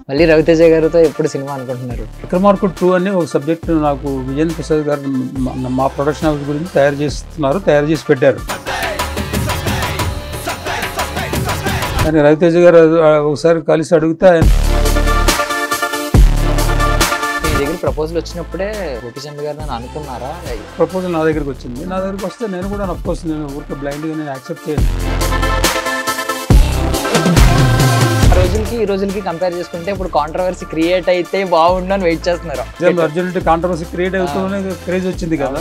మళ్ళీ రవితేజ గారితో ఎప్పుడు సినిమా అనుకుంటున్నారు విక్రమార్కుడు టూ అని ఒక సబ్జెక్ట్ నాకు విజయన్ ప్రసాద్ గారు మా- మా ప్రొడక్షన్ హౌస్ గురించి తయారు చేస్తున్నారు తయారు చేసి పెట్టారు కానీ రవితేజ గారు అది- ఆ ఒకసారి కలిసి అడిగితే ఆయన మీ దగ్గర ప్రపోజల్ వచ్చినప్పుడే గోపిచంద్ గారు నన్ను అనుకున్నారా ప్రపోజల్ నా దగ్గరికి వచ్చింది నా దగ్గరికి వస్తే నేను కూడా అఫ్కోర్స్ నేను ఊరికే బ్లైండ్గా నేను యాక్సెప్ట్ చేయను ఆ రోజులకి ఈ రోజులకి కంపేర్ చేసుకుంటే ఇప్పుడు కాంట్రవర్సీ క్రియేట్ అయితే బాగుండు అని వెయిట్ చేస్తున్నారు అర్జెంట్ కాంట్రవర్సీ క్రియేట్ అవుతూనే క్రేజ్ వచ్చింది కదా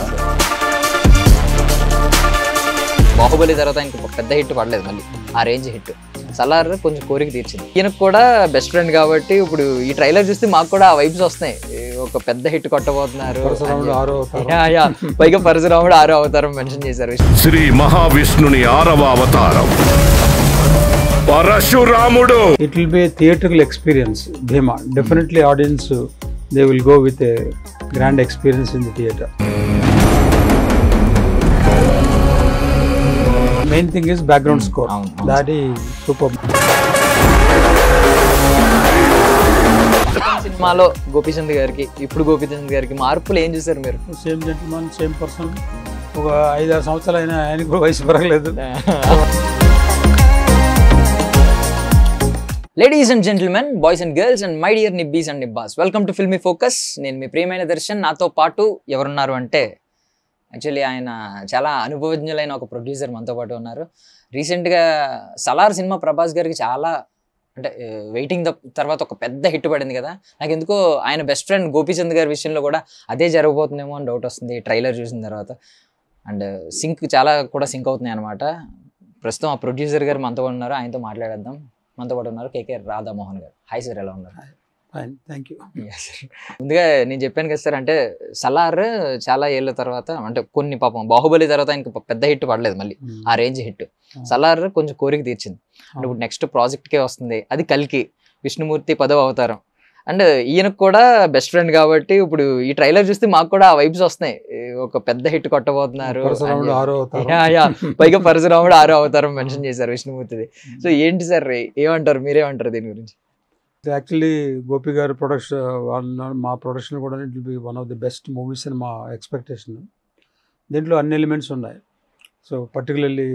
బాహుబలి తర్వాత ఇంక ఒక పెద్ద హిట్ పడలేదు మళ్ళీ ఆ రేంజ్ హిట్ సలార్ కొంచెం కోరిక తీర్చింది ఈయనకు కూడా బెస్ట్ ఫ్రెండ్ కాబట్టి ఇప్పుడు ఈ ట్రైలర్ చూస్తే మాకు కూడా ఆ వైబ్స్ వస్తున్నాయి ఏ, ఒక పెద్ద హిట్ కొట్టబోతున్నారు పరశురాముడు ఆరో అవతారం. Yeah, yeah. పైగా పరశురాముడు ఆరో అవతారం మెన్షన్ చేశారు శ్రీ మహావిష్ణుని ఆరవ అవతారం పరశురాముడు it will be theatrical experience Bhimaa definitely audience they will go with a grand experience in the theatre main thing is background score అవును, అవును. దాట్ ఈ సూపర్ సినిమాలో గోపీచంద్ గారికి ఇప్పుడు గోపీచంద్ గారికి మార్పులు ఏం చూసారు మీరు సేమ్ జెంటిల్మన్ సేమ్ పర్సన్ ఒక ఐదారు సంవత్సరాలు అయినా ఆయనకు కూడా వయసు పెరగలేదు ladies and gentlemen boys and girls and my dear nibbis and nibbas welcome to Filmy Focus నేను మీ ప్రియమైన దర్శన్ నాతో పాటు ఎవరున్నారు అంటే యాక్చువల్లీ ఆయన చాలా అనుభవజ్ఞులైన ఒక ప్రొడ్యూసర్ మనతో పాటు ఉన్నారు రీసెంట్గా సలార్ సినిమా ప్రభాస్ గారికి చాలా అంటే వెయిటింగ్ ద తర్వాత ఒక పెద్ద హిట్ పడింది కదా నాకు ఎందుకో ఆయన బెస్ట్ ఫ్రెండ్ గోపీచంద్ గారి విషయంలో కూడా అదే జరగబోతుందేమో అని డౌట్ వస్తుంది ట్రైలర్ చూసిన తర్వాత అండ్ సింక్ చాలా కూడా సింక్ అవుతున్నాయి అనమాట ప్రస్తుతం ఆ ప్రొడ్యూసర్ గారు మనతో ఉన్నారు ఆయనతో మాట్లాడేద్దాం మనతో పాటు ఉన్నారు కేకే రాధామోహన్ గారు హాయ్ సార్ ఎలా ఉన్నారు fine thank you Yes, sir. ముందుగా నేను చెప్పాను కదా సార్ అంటే సలార్ చాలా ఏళ్ళ తర్వాత అంటే కొన్ని పాపం బాహుబలి తర్వాత ఆయనకి పెద్ద హిట్ పడలేదు మళ్ళీ ఆ రేంజ్ హిట్ సలార్ కొంచెం కోరిక తీర్చింది అంటే ఇప్పుడు నెక్స్ట్ ప్రాజెక్ట్కే వస్తుంది అది కల్కి విష్ణుమూర్తి పదవ అవతారం అండ్ ఈయనకు కూడా బెస్ట్ ఫ్రెండ్ కాబట్టి ఇప్పుడు ఈ ట్రైలర్ చూస్తే మాకు కూడా ఆ వైబ్స్ వస్తున్నాయి ఏ, ఒక పెద్ద హిట్ కొట్టబోతున్నారు పరశురాముడు అని ఆరో చెప్పి. Yeah, yeah. అవతారం పైగా పరశురాముడు ఆరో అవతారం మెన్షన్ చేశారు విష్ణుమూర్తిది సో ఏంటి సార్ ఏమంటారు మీరేమంటారు దీని గురించి యాక్చువల్లీ గోపి గారి ప్రొడక్షన్ మా ప్రొడక్షన్ కూడా it will be one of the best movies అని మా ఎక్స్పెక్టేషన్ దీంట్లో అన్ని ఎలిమెంట్స్ ఉన్నాయి సో పర్టికులర్లీ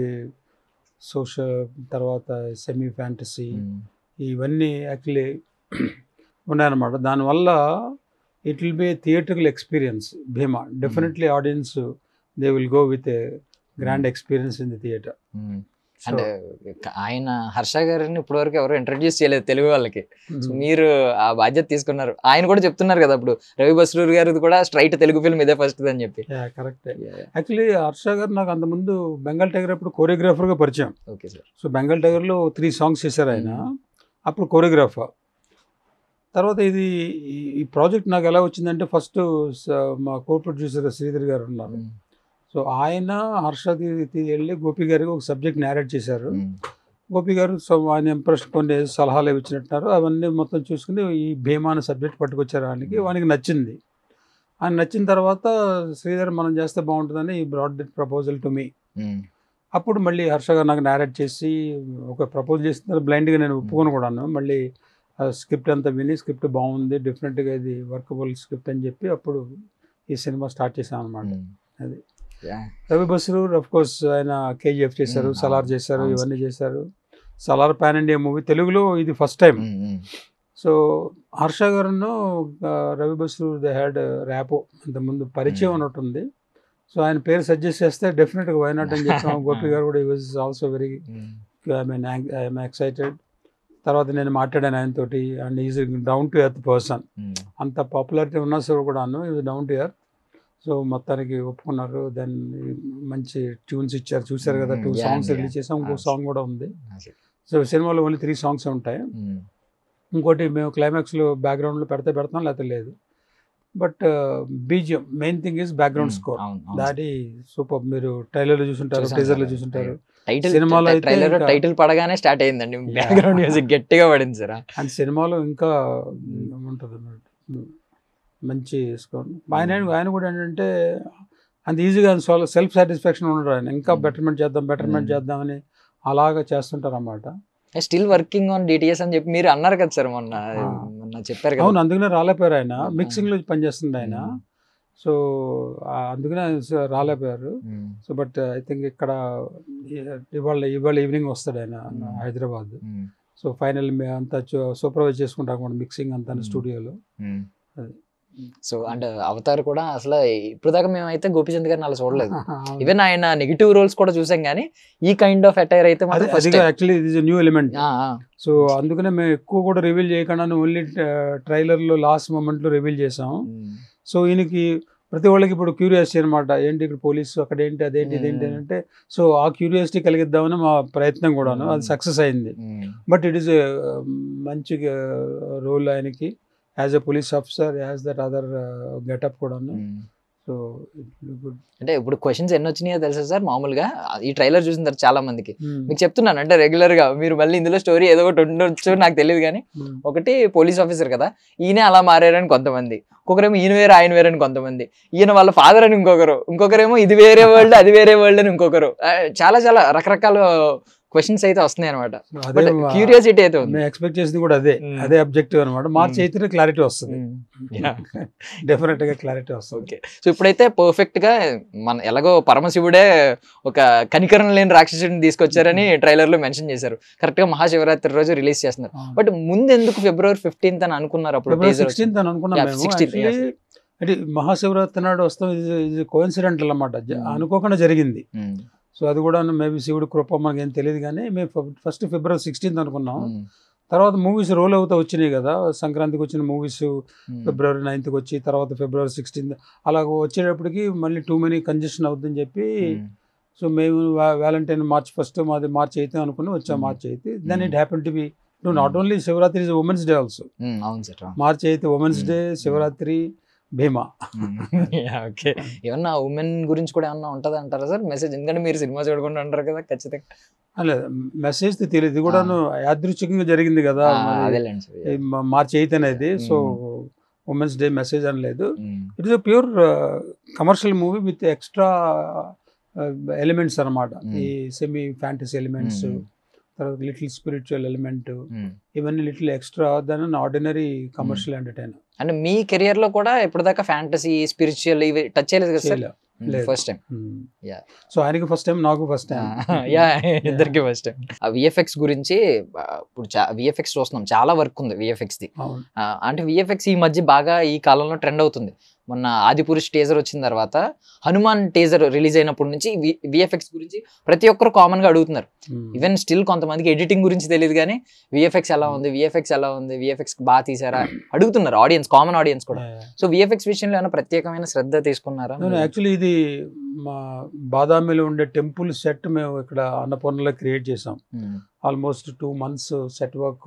సోషల్ తర్వాత సెమీ ఫ్యాంటసీ ఇవన్నీ యాక్చువల్లీ ఉన్నాయన్నమాట దానివల్ల it will be theatrical experience Bhimaa definitely audience they will go with a grand experience in the theatre అంటే ఆయన హర్ష గారిని ఇప్పటివరకు ఎవరు ఇంట్రడ్యూస్ చేయలేదు తెలుగు వాళ్ళకి సో మీరు ఆ బాధ్యత తీసుకున్నారు ఆయన కూడా చెప్తున్నారు కదా ఇప్పుడు రవి బస్రూర్ గారిది కూడా స్ట్రైట్ తెలుగు ఫిల్మ్ ఇదే ఫస్ట్ అని చెప్పి కరెక్ట్ యాక్చువల్లీ హర్ష గారు నాకు అంతకుముందు బెంగాల్ టైగర్ అప్పుడు కొరియోగ్రాఫర్గా పరిచయం ఓకే సార్ సో బెంగాల్ టైగర్లో త్రీ సాంగ్స్ చేశారు ఆయన అప్పుడు కొరియోగ్రాఫర్ తర్వాత ఇది ఈ- ఈ ప్రాజెక్ట్ నాకు ఎలా వచ్చిందంటే ఫస్ట్ మా కో ప్రొడ్యూసర్ శ్రీధర్ గారు ఉన్నారు సో ఆయన హర్షది వెళ్ళి గోపి గారికి ఒక సబ్జెక్ట్ నేరేట్ చేశారు గోపి గారు సో ఆయన ఇంప్రెస్ కొన్ని సలహాలు ఇవి ఇచ్చినట్టున్నారు అవన్నీ మొత్తం చూసుకుని ఈ భీమా అనే సబ్జెక్ట్ పట్టుకొచ్చారు ఆయనకి వానికి నచ్చింది ఆయన నచ్చిన తర్వాత శ్రీధర్ మనం చేస్తే బాగుంటుందని ఈ brought that proposal to me అప్పుడు మళ్ళీ హర్ష గారు నాకు నేరేట్ చేసి ఒక ప్రపోజ్ చేసిన తర్వాత బ్లైండ్గా నేను ఒప్పుకొని కూడాను మళ్ళీ స్క్రిప్ట్ అంతా విని స్క్రిప్ట్ బాగుంది డిఫరెంట్గా ఇది వర్కబుల్ స్క్రిప్ట్ అని చెప్పి అప్పుడు ఈ సినిమా స్టార్ట్ చేశాను అనమాట అది. రవి బస్రూర్ అఫ్ కోర్స్ ఆయన కేజీఎఫ్ చేశారు Mm, సలార్ అవును. చేశారు అవును. ఇవన్నీ చేశారు సలార్ పాన్ ఇండియా మూవీ తెలుగులో ఇది ఫస్ట్ టైం సో హర్ష గారును ఆ, Ravi Basrur they had rapport ముందు పరిచయం Mm. ఉన్నట్టుంది సో ఆయన పేరు సజెస్ట్ చేస్తే డెఫినెట్గా వైనాట్ అని చెప్పాము గోపి గారు కూడా ఈ was also very I mean I'm excited తర్వాత నేను మాట్లాడాను ఆయనతోటి and is down to earth person అంత పాపులారిటీ ఉన్నా సరే కూడాను ఇది డౌన్ టు ఎర్త్ సో మొత్తానికి ఒప్పుకున్నారు దెన్ మంచి ట్యూన్స్ ఇచ్చారు చూశారు కదా Mm, two yeah, songs yeah. Release చేసాం ఇంకో Ah, సాంగ్ కూడా ఉంది సో సినిమాలో ఓన్లీ త్రీ సాంగ్స్ ఉంటాయి ఇంకోటి మేము క్లైమాక్స్లో బ్యాక్గ్రౌండ్లో పెడితే పెడతాం లేకపోతే లేదు but BGM main thing is background score దాటి సూపర్ మీరు ట్రైలర్లో చూసుంటారు చూసాం టీజర్లో సార్. చూసుంటారు టైటిల్ సినిమాలో అయితే ట్రైలర్ ఇంకా- టైటిల్ పడగానే స్టార్ట్ అయిందండి బ్యాక్గ్రౌండ్ మ్యూజిక్ గట్టిగా పడింది సార్ అండ్ సినిమాలో ఇంకా ఉంటుంది అన్నమాట మంచి స్కోర్ ఆయన ఆయన కూడా ఏంటంటే అంత ఈజీగా సెల్ఫ్ సాటిస్ఫాక్షన్ ఉండడు ఆయన ఇంకా Mm. బెటర్మెంట్ చేద్దాం బెటర్మెంట్ Mm. చేద్దామని అలాగా చేస్తుంటారు అన్నమాట స్టిల్ వర్కింగ్ ఆన్ డిటిఎస్ అని చెప్పి మీరు అన్నారు కదా సార్ మొన్న ఆ. మొన్న చెప్పారు కదా అవును అందుకనే రాలేపోయారు ఆయన ఆ. మిక్సింగ్ లో పనిచేస్తుంది ఆయన ఉమ్. సో ఆ, అందుకనే స- రాలేపోయారు um. So but I think ఇక్కడ ఈ- ఇవాళ ఇవాళ ఈవినింగ్ వస్తాడు ఆయన um. Hyderabad um. So final అంతా సూపర్వైజ్ చేసుకుంటాం కూడా మిక్సింగ్ అంతా ఉమ్. స్టూడియోలో ఉమ్. అది. సో అంటే అవతార్ కూడా అసలు ఇప్పుడు దాకా మేమైతే గోపిచంద్ గారిని అలా చూడలేదు ఈవెన్ ఆయన నెగిటివ్ రోల్స్ కూడా చూసాం కానీ ఈ కైండ్ ఆఫ్ అటైర్ అయితే అది మాత్రం ఫస్ట్ అదిగా యాక్చువల్లీ ఇది న్యూ ఎలిమెంట్ ఆ, ఆ. సో అందుకనే మేము ఎక్కువ కూడా రివీల్ చేయకుండా ఓన్లీ ట్రైలర్లో లాస్ట్ మూమెంట్లో రివీల్ చేసాం ఉమ్. సో ఈయనకి ప్రతి వాళ్ళకి ఇప్పుడు క్యూరియాసిటీ అనమాట ఏంటి ఇక్కడ పోలీసు అక్కడ ఏంటి అదేంటి ఇదేంటి అని అంటే సో ఆ క్యూరియాసిటీ కలిగిద్దామని మా ప్రయత్నం కూడాను అది Mm. సక్సెస్ అయింది ఉమ్. బట్ ఇట్ ఈస్ మంచి రోల్ ఆయనకి as a police officer as that other getup కూడాను ఉమ్. సో గుడ్ అంటే ఇప్పుడు క్వశ్చన్స్ ఎన్ని వచ్చినాయో తెలుసా సార్ మామూలుగా ఈ ట్రైలర్ చూసిన తర్వాత చాలా మందికి మీకు చెప్తున్నాను అంటే రెగ్యులర్ గా మీరు మళ్ళీ ఇందులో స్టోరీ ఏదో ఒకటి ఉండొచ్చు నాకు తెలియదు కానీ ఒకటి పోలీస్ ఆఫీసర్ కదా ఈయన అలా మారారని కొంతమంది ఇంకొకరేమో ఈయన వేరే ఆయన వేరే అని కొంతమంది ఈయన వాళ్ళ ఫాదర్ అని ఇంకొకరు ఇంకొకరేమో ఇది వేరే వరల్డ్ అది వేరే వరల్డ్ అని ఇంకొకరు ఆ, చాలా చాలా రకరకాల క్వశ్చన్స్ అయితే వస్తున్నాయి అనమాట అదే బట్ మా- క్యూరియాసిటీ అయితే ఉంది మేము ఎక్స్పెక్ట్ చేసింది కూడా అదే Mm. అదే అబ్జెక్టివ్ అనమాట మార్చి Mm. అయితేనే క్లారిటీ వస్తుంది Yeah. డెఫినెట్ గా క్లారిటీ వస్తుంది ఓకే సో ఇప్పుడైతే పర్ఫెక్ట్ గా మన ఎలాగో పరమశివుడే ఒక కనికరం లేని రాక్షసుడిని తీసుకొచ్చారని ట్రైలర్ లో మెన్షన్ చేశారు కరెక్ట్ గా మహాశివరాత్రి రోజు రిలీజ్ చేస్తున్నారు బట్ ముందు ఎందుకు ఫిబ్రవరి ఫిఫ్టీన్త్ అని అనుకున్నారు అప్పుడు ఫిబ్రవరి teaser సిక్స్టీన్త్ అని అనుకున్నాం Yeah, మేము 16th, yes. Actually, అంటే మహాశివరాత్రి నాడు వస్తాం ఇది ఇది కోయిన్సిడెంటల్ అన్నమాట జ- Mm. అనుకోకుండా జరిగింది ఉమ్, సో అది కూడా మేబీ శివుడి కృప మనకి ఏం తెలియదు కానీ మేము ఫస్ట్ ఫిబ్రవరి సిక్స్టీన్త్ అనుకున్నాం ఉమ్, తర్వాత మూవీస్ రోల్ అవుతా వచ్చినాయి కదా సంక్రాంతికి వచ్చిన మూవీస్ ఉమ్, ఫిబ్రవరి నైన్త్కి వచ్చి తర్వాత ఫిబ్రవరి సిక్స్టీన్త్ అలా వచ్చేటప్పటికి మళ్ళీ టూ మెనీ కంజెషన్ అవుతుందని చెప్పి ఉమ్, సో మేము వ్యాలంటైన్ మార్చ్ ఫస్ట్ మాది మార్చ్ అయితే అనుకుని వచ్చాం Mm. మార్చ్ అయితే then Mm. It happen to be ను not only Shivaratri is women's day also um, అవును సార్ మార్చ్ అయితే women's Mm. Day Shivaratri Bhimaa okay ఏమన్నా ఉమెన్ గురించి కూడా ఏమన్నా ఉంటది అంటారా సార్ మెసేజ్ ఎందుకంటే మీరు సినిమా చూడకుండా అంటారు కదా ఖచ్చితంగా అలా మెసేజ్ తెలియదు ఇది కూడాను యాదృచ్ఛికంగా జరిగింది కదా ఆ, మరి అదేలేండి సార్ ఈ మ- మార్చ్ ఎయిత్ అనేది సో ఉమెన్స్ డే మెసేజ్ అని లేదు um, it is pure commercial movie with extra elements అన్నమాట Mm. ఈ సెమీ ఫ్యాంటసీ ఎలిమెంట్స్ ఉమ్, తర్వాత లిటిల్ స్పిరిచువల్ ఎలిమెంట్ ఉమ్. ఇవన్నీ little extra then ordinary commercial entertainer అంటే మీ కెరియర్ లో కూడా ఇప్పటిదాకా ఫ్యాంటసీ స్పిరిచువల్ ఇవి టచ్ చేయలేదు కదా సార్ లేదు. First time Yeah. సో ఆయనకి ఫస్ట్ టైం నాకు ఫస్ట్ టైం యా ఇద్దరికి ఫస్ట్ టైం ఆ విఎఫ్ఎక్స్ గురించి ఆ, ఇప్పుడు విఎఫ్ఎక్స్ చూస్తున్నాం చాలా వర్క్ ఉంది విఎఫ్ఎక్స్ ది అవును ఆ, అంటే విఎఫ్ఎక్స్ ఈ మధ్య బాగా ఈ కాలంలో ట్రెండ్ అవుతుంది మొన్న ఆదిపురుష్ టేజర్ వచ్చిన తర్వాత హనుమాన్ టేజర్ రిలీజ్ అయినప్పటి నుంచి విఎఫ్ఎక్స్ గురించి ప్రతి ఒక్కరు కామన్ గా అడుగుతున్నారు Mm. ఈవెన్ స్టిల్ కొంతమందికి ఎడిటింగ్ గురించి తెలియదు కానీ విఎఫ్ఎక్స్ ఎలా ఉంది విఎఫ్ఎక్స్ ఎలా ఉంది విఎఫ్ఎక్స్ బాగా తీసారా అడుగుతున్నారు ఆడియన్స్ కామన్ ఆడియన్స్ కూడా Yeah, yeah. సో విఎఫ్ఎక్స్ విషయంలో ఏమైనా ప్రత్యేకమైన శ్రద్ధ తీసుకున్నారా నేను యాక్చువల్లీ ఇది మా బాదామిలో ఉండే టెంపుల్ సెట్ మేము ఇక్కడ అన్నపూర్ణలో క్రియేట్ చేసాం um, almost two months set work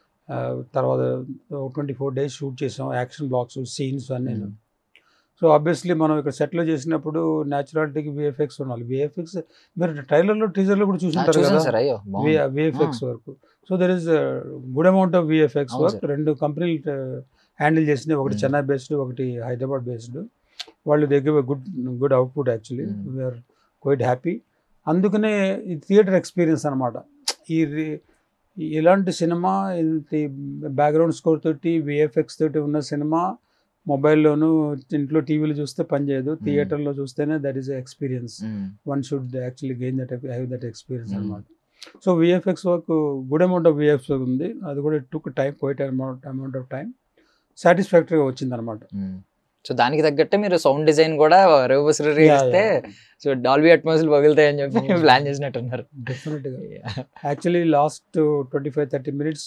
తర్వాత ట్వంటీ ఫోర్ డేస్ షూట్ చేసాం యాక్షన్ బ్లాక్స్ సీన్స్ అన్నీ ఉమ్, సో ఆబ్వియస్లీ మనం ఇక్కడ సెట్లో చేసినప్పుడు న్యాచురాలిటీకి విఎఫ్ఎక్స్ ఉండాలి విఎఫ్ఎక్స్ మీరు ట్రైలర్లో టీజర్లో కూడా ఆ, చూసుంటారు చూసాను కదా సార్ అయ్యో బాగుంది. VFX work so there is good amount of VFX అవును వర్క్ రెండు కంపెనీలు హ్యాండిల్ చేసినాయి ఒకటి Mm. చెన్నై బేస్డ్ ఒకటి హైదరాబాద్ బేస్డ్ వాళ్ళు దగ్గర good good output actually Mm. We're quite happy అందుకనే ఈ థియేటర్ ఎక్స్పీరియన్స్ అనమాట ఈ రి- ఇలాంటి సినిమా బ్యాక్గ్రౌండ్ స్కోర్ తోటి విఎఫ్ఎక్స్ తోటి ఉన్న సినిమా మొబైల్లోను ఇంట్లో టీవీలో చూస్తే పనిచేయదు థియేటర్లో చూస్తేనే that is experience um, one should actually gain that have that experience Mm. అనమాట so VFX work good amount of VFX ఉంది అది కూడా took time quite amount amount of time సాటిస్ఫాక్టరీగా వచ్చింది అనమాట ఉమ్. సో దానికి తగ్గట్టే మీరు సౌండ్ డిజైన్ కూడా రేవసరీ ఇస్తే సో డాల్బీ అట్మాస్లు పగులుతాయని చెప్పి Mm. ప్లాన్ చేసినట్టున్నారు డెఫినెట్గా actually last twenty five thirty minutes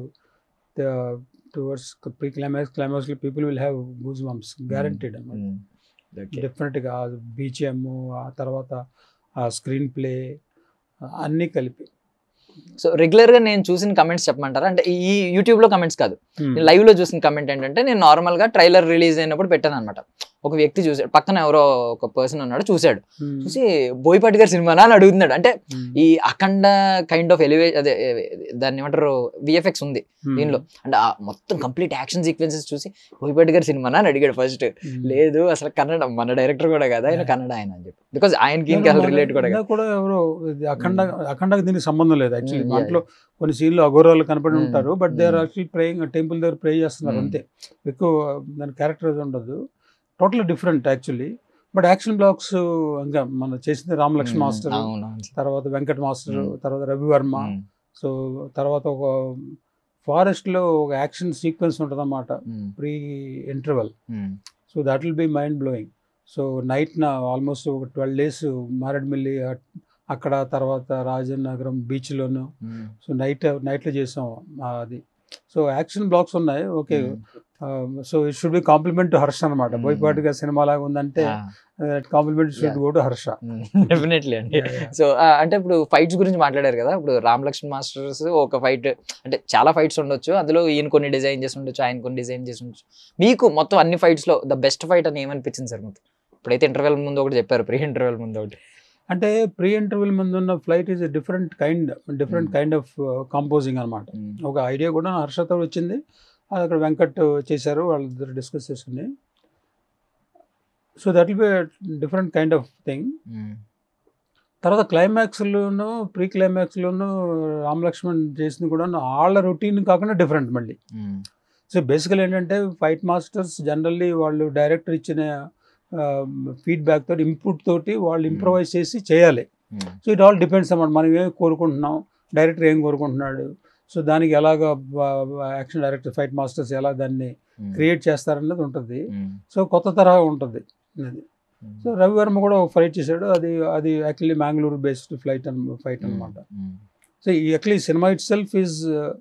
towards pre climax క్లైమాక్స్లో people will have goose bumps guaranteed అనమాట ఉమ్, ఓకే. డెఫినెట్గా ఆ బీజిఎం ఆ తర్వాత ఆ స్క్రీన్ ప్లే అన్నీ కలిపి సో రెగ్యులర్ గా నేను చూసిన కమెంట్స్ చెప్పమంటారా అంటే ఈ యూట్యూబ్ లో కమెంట్స్ కాదు Hmm. నేను లైవ్ లో చూసిన కమెంట్ ఏంటంటే నేను నార్మల్ గా ట్రైలర్ రిలీజ్ అయినప్పుడు పెట్టాను అనమాట ఒక వ్యక్తి చూసాడు పక్కన ఎవరో ఒక పర్సన్ ఉన్నాడు చూసాడు ఉమ్, చూసి బోయపాటి గారి సినిమానా అని అడుగుతున్నాడు అంటే ఉమ్, ఈ అఖండ కైండ్ ఆఫ్ ఎలివే అదే ఏ, దాన్ని ఏమంటారు విఎఫ్ఎక్స్ ఉంది ఉమ్, దీనిలో అంటే ఆ మొత్తం కంప్లీట్ యాక్షన్ సీక్వెన్సెస్ చూసి బోయపాటి గారి సినిమానా అని అడిగాడు ఫస్ట్ ఉమ్. లేదు అసలు కన్నడ మన డైరెక్టర్ కూడా కదా ఆయన కన్నడ ఆయన అని చెప్పి బికాజ్ ఆయనకి ఇంకా నేను రిలేట్ కూడా ఇందాక కదా కూడా ఎవరో ఇది అఖండ అఖండకి దీనికి సంబంధం లేదు యాక్చువల్లీ Mm, yeah, దాంట్లో కొన్ని సీన్లు అఘోరాలు కనపడి Mm, ఉంటారు but they are mm. Actually praying temple దగ్గర ప్రే చేస్తున్నారు Mm. అంతే ఎక్కువ దాని క్యారెక్టర్ ఉండదు total different actually but action blocks ఇంకా మన చేసింది రామలక్ష్మణ్ మాస్టర్ అవునవును తర్వాత వెంకట్ మాస్టర్ Mm. తర్వాత రవివర్మ ఉమ్, సో తర్వాత ఒక ఫారెస్ట్ లో ఒక యాక్షన్ సీక్వెన్స్ ఉంటుంది అన్నమాట um, pre interval um, so that will be mind blowing so night నా ఆల్మోస్ట్ ఒక ట్వెల్వ్ డేస్ మారేడుమిల్లి అ- అక్కడ తర్వాత రాజన్ నగరం బీచ్లోను ఉమ్, సో నైట్ నైట్లో చేసాం ఆ, అది సో యాక్షన్ బ్లాక్స్ ఉన్నాయి okay um. So it should be compliment to Harsha అనమాట Mm. బోయపాటి గారి సినిమా లాగా ఉందంటే ఆ, compliment should Yeah. Go to Harsha definitely అండి సో అంటే ఇప్పుడు ఫైట్స్ గురించి మాట్లాడారు కదా ఇప్పుడు రామ్ లక్ష్మణ్ మాస్టర్స్ ఒక ఫైట్ అంటే చాలా ఫైట్స్ ఉండొచ్చు అందులో ఈయన కొన్ని డిజైన్ చేసి ఉండొచ్చు ఆయన కొన్ని డిజైన్ చేసి ఉండొచ్చు మీకు మొత్తం అన్ని ఫైట్స్ లో ద బెస్ట్ ఫైట్ అని ఏమనిపించింది సార్ మొత్తం ఇప్పుడైతే ఇంటర్వెల్ ముందు ఒకటి చెప్పారు ప్రీ ఇంటర్వెల్ ముందు ఒకటి అంటే ప్రీ ఇంటర్వ్యూల్ ముందు ఉన్న fight is different kind different Mm. Kind of composing అనమాట ఒక ఐడియా కూడా హర్షతో వచ్చింది అది అక్కడ వెంకట్ చేశారు వాళ్ళిద్దరు డిస్కస్ చేసుకుని so that will be different kind of thing తర్వాత క్లైమాక్స్లోను ప్రీ క్లైమాక్స్లోను రామ్ లక్ష్మణ్ చేసింది కూడా వాళ్ళ రొటీన్ కాకుండా డిఫరెంట్ మళ్ళీ సో బేసికల్ ఏంటంటే ఫైట్ మాస్టర్స్ జనరల్లీ వాళ్ళు డైరెక్టర్ ఇచ్చిన ఫీడ్బ్యాక్ తోటి ఇన్పుట్ తోటి వాళ్ళు ఇంప్రవైజ్ చేసి చేయాలి సో ఇట్ ఆల్ డిపెండ్స్ అన్నమాట మనం ఏం కోరుకుంటున్నాం డైరెక్టర్ ఏం కోరుకుంటున్నాడు సో దానికి ఎలాగ యాక్షన్ డైరెక్టర్ ఫైట్ మాస్టర్స్ ఎలా దాన్ని క్రియేట్ చేస్తారన్నది ఉంటుంది సో కొత్త తరహా ఉంటుంది అది సో రవివర్మ కూడా ఒక ఫైట్ చేశాడు అది అది యాక్చువల్లీ మ్యాంగ్లూరు బేస్డ్ ఫ్లైట్ అన్ ఫైట్ అనమాట సో ఈ యాక్చువల్లీ సినిమా ఇట్ సెల్ఫ్ ఈజ్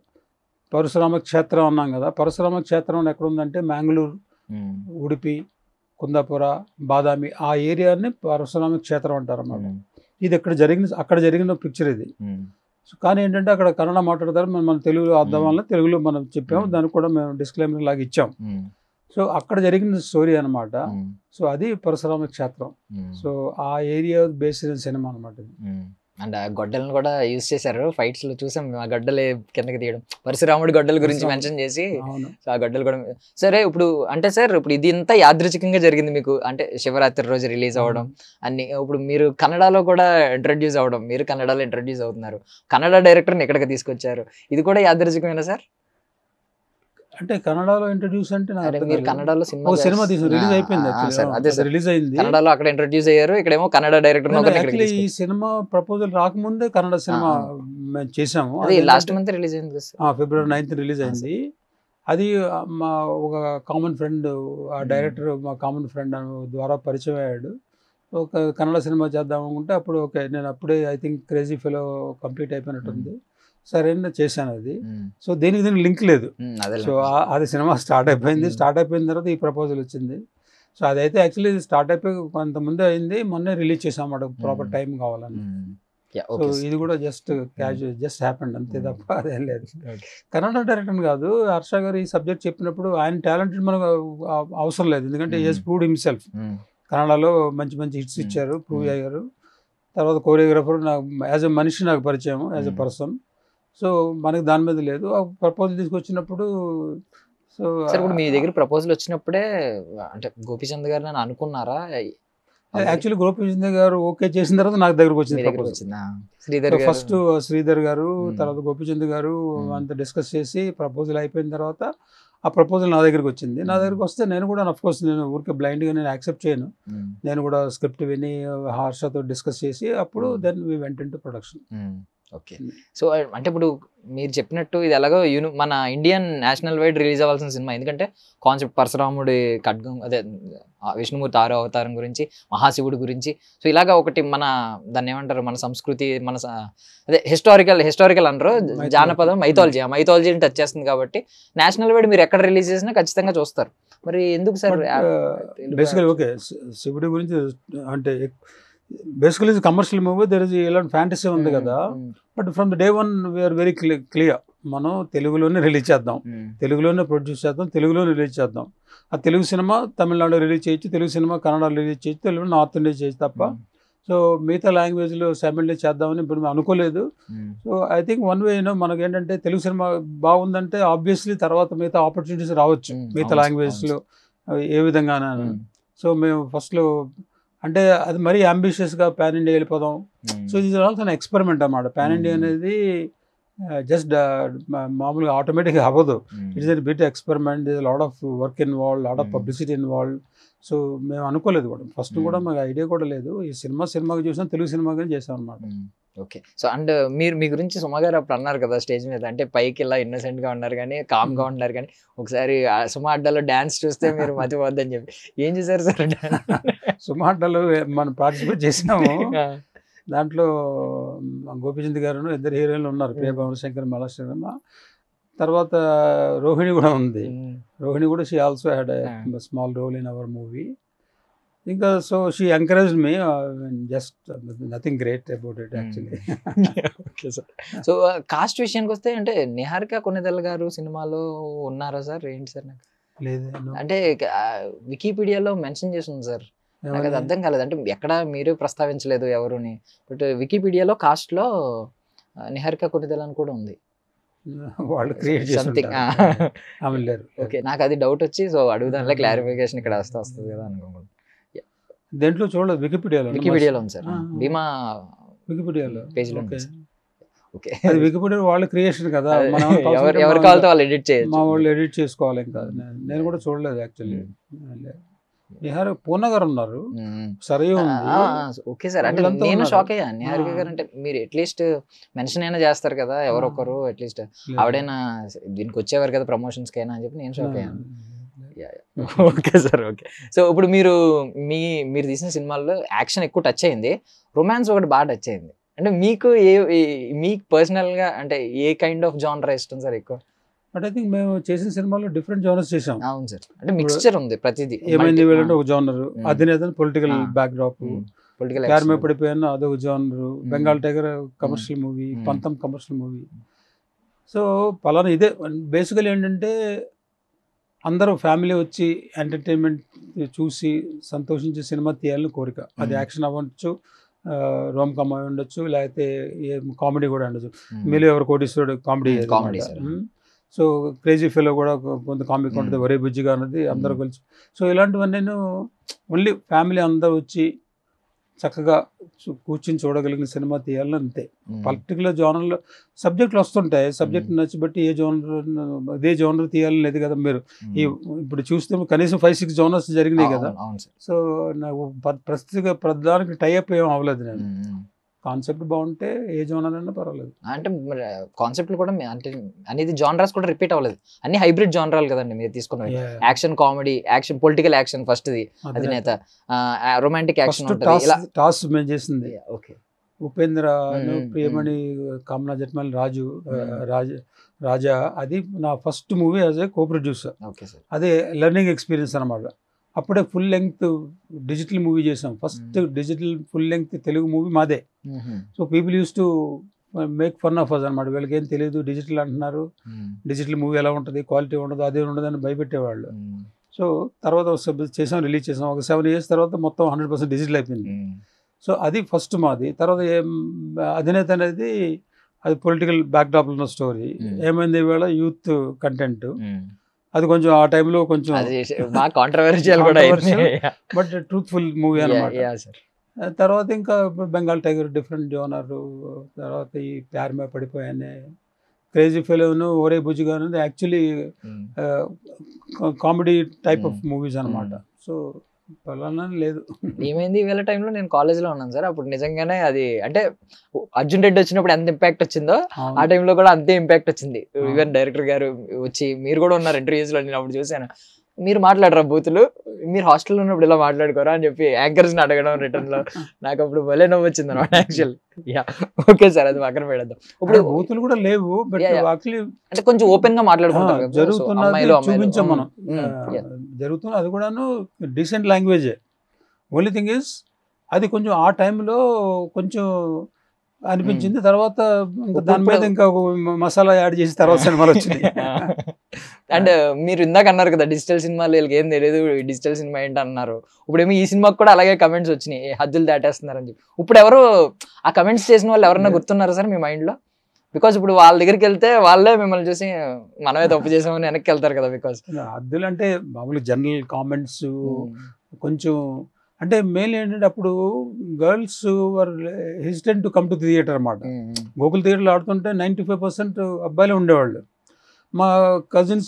పరశురామ క్షేత్రం అన్నాం కదా పరశురామ క్షేత్రం అని ఎక్కడ ఉందంటే మ్యాంగ్లూరు ఉడిపి కుందాపుర బాదామి ఆ ఏరియాని పరశురామ క్షేత్రం అంటారు అన్నమాట ఇది ఇక్కడ జరిగిన అక్కడ జరిగిన పిక్చర్ ఇది సో కానీ ఏంటంటే అక్కడ కన్నడ మాట్లాడతారు మనం మన తెలుగులో అర్థం వల్ల తెలుగులో మనం చెప్పాము Mm. దానికి కూడా మేము డిస్క్లైమర్ లాగా ఇచ్చాం సో అక్కడ జరిగిన స్టోరీ అనమాట సో అది పరశురామ క్షేత్రం సో ఆ ఏరియా బేస్డ్ సినిమా అనమాట ఇది అండ్ ఆ గొడ్డలను కూడా యూజ్ చేశారు ఫైట్స్ లో చూసాం మేము ఆ గడ్డలు కిందకి తీయడం పరశురాముడి గొడ్డల గురించి పరశురాముడు. మెన్షన్ చేసి అవును సో ఆ గడ్డలు కూడా సరే ఇప్పుడు అంటే సార్ ఇప్పుడు ఇది ఇంత యాదృచ్ఛికంగా జరిగింది మీకు అంటే శివరాత్రి రోజు రిలీజ్ అవ్వడం అన్ని ఇప్పుడు మీరు కన్నడలో కూడా ఇంట్రడ్యూస్ అవ్వడం మీరు కన్నడలో ఇంట్రడ్యూస్ అవుతున్నారు కన్నడ డైరెక్టర్ని ఎక్కడికి తీసుకొచ్చారు ఇది కూడా యాదృచ్ఛికమేనా సార్ అంటే కన్నడలో ఇంట్రడ్యూస్ అంటే నాకు అరే అర్థం మీరు కాలేదు. కన్నడలో ఓ సినిమా సినిమా తీసి రిలీజ్ ఆ, అయిపోయింది ఆ, సార్, అదే సార్ రిలీజ్ అయింది కన్నడలో అక్కడ ఇంట్రడ్యూస్ అయ్యారు ఇక్కడేమో కన్నడ డైరెక్టర్ యాక్చువల్లీ ఈ సినిమా ప్రపోజల్ రాకముందే కన్నడ సినిమా ఆ, మేము చేసాము అది అదేంటంటే- లాస్ట్ మంత్ రిలీజ్ అయింది కదా సార్. ఆ, ఫిబ్రవరి నైన్త్ రిలీజ్ అయింది అది ఆ, మా ఒక కామన్ ఫ్రెండ్ ఆ Hmm. డైరెక్టర్ మా కామన్ ఫ్రెండ్ ద్వారా పరిచయం అయ్యాడు ఒక కన్నడ సినిమా చేద్దాం అనుకుంటే అప్పుడు ఓకే నేను అప్పుడే I think crazy fellow complete అయిపోయినట్టుంది సరే అని చేశాను అది ఉమ్, సో దేనికి దీనికి లింక్ లేదు ఉమ్, అదే సో ఆ- అది సినిమా స్టార్ట్ అయిపోయింది Hmm. స్టార్ట్ అయిపోయిన తర్వాత ఈ ప్రపోజల్ వచ్చింది సో అదైతే యాక్చువల్లీ స్టార్ట్ అయిపోయి కొంత ముందే అయింది మొన్నే రిలీజ్ చేసాం అన్నమాట ప్రాపర్ Hmm. టైం కావాలని ఉమ్, yeah, సో okay, sir. ఇది కూడా జస్ట్ క్యాజువల్ జస్ట్ హ్యాపెండ్ అంతే Hmm. తప్ప అదేం లేదు Okay. కన్నడ డైరెక్టర్ కాదు హర్ష గారు ఈ సబ్జెక్ట్ చెప్పినప్పుడు ఆయన టాలెంటెడ్ మనకు అవ- అవసరం లేదు ఎందుకంటే Hmm. Is proved himself um, కన్నడలో మంచి మంచి హిట్స్ Hmm. ఇచ్చారు ప్రూవ్ Hmm. అయ్యారు తర్వాత కోరియోగ్రాఫర్ నాకు యాజ్ ఎ మనిషి నాకు పరిచయం as a Hmm. Person so మనకి దాని మీద లేదు ఆ ప్రపోజల్ తీసుకొచ్చినప్పుడు సో సార్ ఇప్పుడు మీ దగ్గర ప్రపోజల్ వచ్చినప్పుడే అంటే గోపీచంద్ గారు నన్ను అనుకున్నారా యాక్చువల్లీ గోపీచంద్ర గారు ఓకే చేసిన తర్వాత నాకు దగ్గరకు మీ వచ్చింది దగ్గర ప్రపోజల్ వచ్చిందా శ్రీధర్ గారు ఫస్ట్ శ్రీధర్ గారు Hmm. తర్వాత గోపిచంద్ గారు Hmm. అంత డిస్కస్ చేసి ప్రపోజల్ అయిపోయిన తర్వాత ఆ ప్రపోజల్ నా దగ్గరికి వచ్చింది నా Hmm. దగ్గరికి వస్తే నేను కూడా అఫ్ కోర్స్ నేను ఊరికే బ్లైండ్గా నేను యాక్సెప్ట్ చేయను ఉమ్, నేను కూడా స్క్రిప్ట్ విని హర్షతో డిస్కస్ చేసి అప్పుడు Hmm. Then we went in production um, okay um. So అంటే ఇప్పుడు మీరు చెప్పినట్టు ఇది ఎలాగో యూని మన ఇండియన్ నేషనల్ వైడ్ రిలీజ్ అవ్వాల్సిన సినిమా ఎందుకంటే కాన్సెప్ట్ పరశురాముడి ఖడ్గం అదే ఆ విష్ణుమూర్తి ఆరో అవతారం గురించి మహాశివుడి గురించి సో ఇలాగా ఒకటి మన దాన్ని ఏమంటారు మన సంస్కృతి మన స- అదే హిస్టారికల్ హిస్టారికల్ అంటారు Mythology. జానపదం మైథాలజీ ఆ మైథాలజీని టచ్ చేస్తుంది కాబట్టి నేషనల్ వైడ్ మీరు ఎక్కడ రిలీజ్ చేసినా ఖచ్చితంగా చూస్తారు మరి ఎందుకు సార్ బేసికలీ ఓకే శివుడి గురించి అంటే basically commercial movie there is ఇలాంటి ఫ్యాంటసీ ఉంది కదా but from the day one we're very clear మనం తెలుగులోనే రిలీజ్ చేద్దాం తెలుగులోనే ప్రొడ్యూస్ చేద్దాం తెలుగులోనే రిలీజ్ చేద్దాం ఆ తెలుగు సినిమా తమిళనాడులో రిలీజ్ చేయొచ్చు తెలుగు సినిమా కన్నడలో రిలీజ్ చేయొచ్చు తెలుగు నార్త్ ఇండియా చేయొచ్చు తప్ప సో మిగతా లాంగ్వేజ్లో సైమిల్టేస్ చేద్దామని ఇప్పుడు మేము అనుకోలేదు so I think one way you know ఏంటంటే తెలుగు సినిమా బాగుందంటే ఆబ్వియస్లీ తర్వాత మిగతా ఆపర్చునిటీస్ రావచ్చు Mm, మిగతా అవును, లాంగ్వేజ్లో ఏ విధంగా సో మేము ఫస్ట్లో అంటే అది మరీ అంబిషియస్గా పాన్ ఇండియా వెళ్ళిపోదాం సో ఇది ఆల్సో అన్ ఎక్స్పెరిమెంట్ అన్నమాట పాన్ ఇండియా Mm. అనేది జస్ట్ మామూలుగా ఆటోమేటిక్గా అవ్వదు it is bit experiment is lot of work involve lot of Mm. Publicity involve so మేము అనుకోలేదు కూడా ఫస్ట్ కూడా Mm. మాకు ఐడియా కూడా లేదు ఈ సినిమా సినిమాకి చూసాం తెలుగు సినిమాకి చేసాం అనమాట ఓకే సో అండ్ మీరు మీ గురించి సుమ గారు అప్పుడు అన్నారు కదా స్టేజ్ మీద అంటే పైకి ఇలా innocent గా ఉన్నారు కానీ calm గా ఉన్నారు కానీ ఒకసారి ఆ సుమ అడ్డాలో డాన్స్ చూస్తే మీరు మతిపోద్దని చెప్పి ఏం చేశారు సార్ సుమాటలో మనం పార్టిసిపేట్ చేసినాము దాంట్లో మ, గోపిచంద్ గారు ఇద్దరు హీరోయిన్లు ఉన్నారు ప్రియ భవన్ శంకర్ మలాశ్వరమ్మ తర్వాత రోహిణి కూడా ఉంది రోహిణి కూడా she also had Ah. Small role in our movie ఇంకా so she encourage me just nothing great about it actually okay sir so cast విషయానికి వస్తే అంటే నిహారిక కొన్నిదెల్ల గారు సినిమాలో ఉన్నారా సార్ ఏంటి సార్ నాకు లేదు అంటే వికీపీడియాలో మెన్షన్ చేసి ఉంది సార్ నాకు అది అర్థం కాలేదు అంటే ఎక్కడ మీరు ప్రస్తావించలేదు ఎవరుని బట్ వికీపీడియాలో కాస్ట్ లో ఆ, నిహారిక కొన్నిదెల అని కూడా ఉంది వాళ్ళు క్రియేట్ సంథింగ్ చేసి ఆమె లేరు ఓకే నాకు అది డౌట్ వచ్చి సో అడుగుదానిలో క్లారిఫికేషన్ ఇక్కడ వస్తే వస్తుంది కదా అనుకోకుండా దేంట్లో చూడలేదు వికీపీడియాలో వికీపీడియాలో ఉంది సార్ ఆ. భీమా వికీపీడియాలో Page లో ఓకే ఉంది. ఓకే అది వికీపీడియా వాళ్ళ క్రియేషన్ కదా అదే, మనం ఎవరు కావాల్సింటే ఎవరు మా- కావాలితే వాళ్ళు ఎడిట్ చేయొచ్చు మా వాళ్ళు ఎడిట్ చేసుకోవాలి ఇంకా నేను- నేను కూడా చూడలేదు యాక్చువల్లీ నిహార్ పూర్ణ గారు ఉన్నారు మ్మ్. సరే ఆ, ఉంది ఆ, ఆ, ఓకే సార్ అంటే వీళ్ళంతా నేను ఉన్నారు. షాక్ అయ్యా నిహారిక ఆ. గారు అంటే మీరు అట్లీస్ట్ మెన్షన్ అయినా చేస్తారు కదా ఎవరొకరు అట్లీస్ట్ లేదు. ఆవిడైనా దీనికి వచ్చేవారు కదా ప్రమోషన్స్ కైనా అని చెప్పి నేను షాక్ అయ్యాను ఓకే సార్ ఓకే సో ఇప్పుడు మీరు మీ మీరు తీసిన సినిమాల్లో యాక్షన్ ఎక్కువ టచ్ అయింది రొమాన్స్ ఒకటి బాగా టచ్ అయింది అంటే మీకు ఏ ఏ- మీకు personal గా అంటే ఏ కైండ్ ఆఫ్ జానర్ ఇష్టం సార్ ఎక్కువ బట్ ఐ థింక్ మేము చేసిన సినిమాలో డిఫరెంట్ జోనర్స్ చేసాం అవును సార్ అంటే మిక్స్చర్ ఉంది ప్రతిదీ ఏమైంది వెళ్ళంటే ఒక genre Mm. Adhinetha political Ah. Backdrop political Pyar Me పడిపోయాను అదొక genre Bengal tiger commercial movie Mm. Pantham commercial movie so పలానా ఇదే బేసికల్ ఏంటంటే అందరూ ఫ్యామిలీ వచ్చి ఎంటర్టైన్మెంట్ చూసి సంతోషించే సినిమా తీయాలని కోరిక అది Mm. యాక్షన్ అవ్వచ్చు రోమ్ కామ్ అయి ఉండొచ్చు లేకపోతే కామెడీ కూడా ఉండొచ్చు Meelo Evaru Koteeswarudu comedy Mm, comedy, sir. So crazy fellow కూడా కొ- కొంత కామిక్ ఉంటుంది Mm. ఒరే బుజ్జిగా అన్నది అందరూ Mm. కలిసి సో ఇలాంటివన్నీ నేను ఓన్లీ ఫ్యామిలీ అందరూ వచ్చి చక్కగా చూ- కూర్చుని చూడగలిగిన సినిమా తీయాలని అంతే పర్టికులర్ జోనర్లో సబ్జెక్టులు వస్తుంటాయి సబ్జెక్ట్ నచ్చిబట్టి ఏ జోనర్ అదే జోనర్ తీయాలని లేదు కదా మీరు ఈ ఇప్పుడు చూస్తే కనీసం ఫైవ్ సిక్స్ జోనర్స్ జరిగినాయి కదా అవును సార్ సో నాకు ప- ప్రస్తుత ప్రధానికి టైఅప్ ఏం అవ్వలేదు నేను కాన్సెప్ట్ బాగుంటే ఏ జోనర్ అయినా పర్వాలేదు అంటే కాన్సెప్ట్లు కూడా మీ- అంటే అనేది జానరాస్ కూడా రిపీట్ అవ్వలేదు అన్ని హైబ్రిడ్ జానరాలు కదండి మీరు తీసుకున్నవి action comedy action political action first the Adhinetha romantic action first ఉంటుంది టాస్ ఇలా టాస్ మేము చేసింది ఓకే ఉపేంద్ర మ్మ్, ప్రియమణి కామనా జట్మల్ రాజు ఆ, మ్మ్. రాజ రాజా అది నా first movie as a co producer okay sir అదే లెర్నింగ్ ఎక్స్పీరియన్స్ అనమాట అప్పుడే ఫుల్ లెంగ్త్ డిజిటల్ మూవీ చేసాం ఫస్ట్ మ్మ్. Digital full length Telugu movie మాదే so people use to make fun of us అనమాట వీళ్ళకి ఏం తెలియదు డిజిటల్ అంటున్నారు డిజిటల్ మూవీ ఎలా ఉంటుంది క్వాలిటీ ఉండదు అదే ఉండదు అని భయపెట్టేవాళ్ళు సో తర్వాత ఒక సబ్ చేసాం రిలీజ్ చేసాం ఒక సెవెన్ ఇయర్స్ తర్వాత మొత్తం హండ్రెడ్ పర్సెంట్ డిజిటల్ అయిపోయింది సో అది ఫస్ట్ మాది తర్వాత ఏం అధినేత అనేది అది పొలిటికల్ బ్యాక్డ్రాప్ ఉన్న స్టోరీ Mm. ఏమైంది ఇవాళ యూత్ కంటెంట్ అది కొంచెం ఆ టైంలో కొంచెం అది బాగా కాంట్రవర్షియల్ కూడా అయింది Controversial. బట్ ట్రూత్ఫుల్ మూవీ అనమాట యా సార్ తర్వాత ఇంకా బెంగాల్ టైగర్ డిఫరెంట్ జోనర్ తర్వాత ఈ ప్యార్ మే పడిపోయానే క్రేజీ ఫెలోను ఒరే బుజ్జిగా అనేది actually comedy type of Mm. Movies అనమాట సో పలానా లేదు ఏమైంది ఈవేళ టైంలో నేను college లో ఉన్నాను సార్ అప్పుడు నిజంగానే అది అంటే అర్జున్ రెడ్డి వచ్చినప్పుడు ఎంత ఇంపాక్ట్ వచ్చిందో ఆ టైంలో కూడా అంతే ఇంపాక్ట్ వచ్చింది ఆ. ఈవెన్ డైరెక్టర్ గారు వచ్చి మీరు కూడా ఉన్నారు ఇంటర్వ్యూస్ లో నేను అప్పుడు చూశాను మీరు మాట్లాడరా బూతులు మీరు హాస్టల్లో ఉన్నప్పుడు ఇలా మాట్లాడుకోరా అని చెప్పి యాంకర్స్ ని అడగడం రిటర్న్ లో నాకు అప్పుడు భలే నవ్వు వచ్చింది అనమాట యాక్చువల్ యా ఓకే సార్ అది పక్కన పెడదాం ఇప్పుడు ఇప్పుడు బూతులు కూడా లేవు బట్ Yeah, yeah. యాక్చువల్లీ అంటే కొంచెం ఓపెన్ గా మాట్లాడుకుంటారు కదా. So, జరుగుతున్నది అమ్మాయిలు, అమ్మాయిలు. చూపించాం మనం ఉమ్, ఉమ్, ఆ, yeah. జరుగుతున్న అది కూడాను డీసెంట్ లాంగ్వేజే ఓన్లీ థింగ్ ఇస్ అది కొంచెం ఆ టైంలో కొంచెం అనిపించింది తర్వాత ఇంకా దాని ఇప్పుడు- మీద ఇంకా ఒక మసాలా యాడ్ చేసి తర్వాత సినిమాలు వచ్చినాయి అండ్ మీరు ఇందాక అన్నారు కదా డిజిటల్ సినిమాలు వీళ్ళకి ఏం తెలియదు డిజిటల్ సినిమా ఏంటి అన్నారు ఇప్పుడేమో ఈ సినిమాకి కూడా అలాగే కమెంట్స్ వచ్చినాయి "ఏ, హద్దులు దాటేస్తున్నారని చెప్పి ఇప్పుడు ఎవరు ఆ కమెంట్స్ చేసిన వాళ్ళు ఎవరన్నా గుర్తున్నారా సార్ మీ మైండ్ లో బికాస్ ఇప్పుడు వాళ్ళ దగ్గరికి వెళ్తే వాళ్ళే మిమ్మల్ని చూసి మనమే తప్పు చేసామని వెనక్కి వెళ్తారు కదా బికాస్ అద్దులు అంటే మామూలు జనరల్ కామెంట్స్ కొంచెం అంటే మెయిన్ ఏంటంటే అప్పుడు girls were hesitant to come to theatre అనమాట గోకుల్ థియేటర్లో ఆడుతుంటే నైంటీ ఫైవ్ పర్సెంట్ అబ్బాయిలే ఉండేవాళ్ళు మా కజిన్స్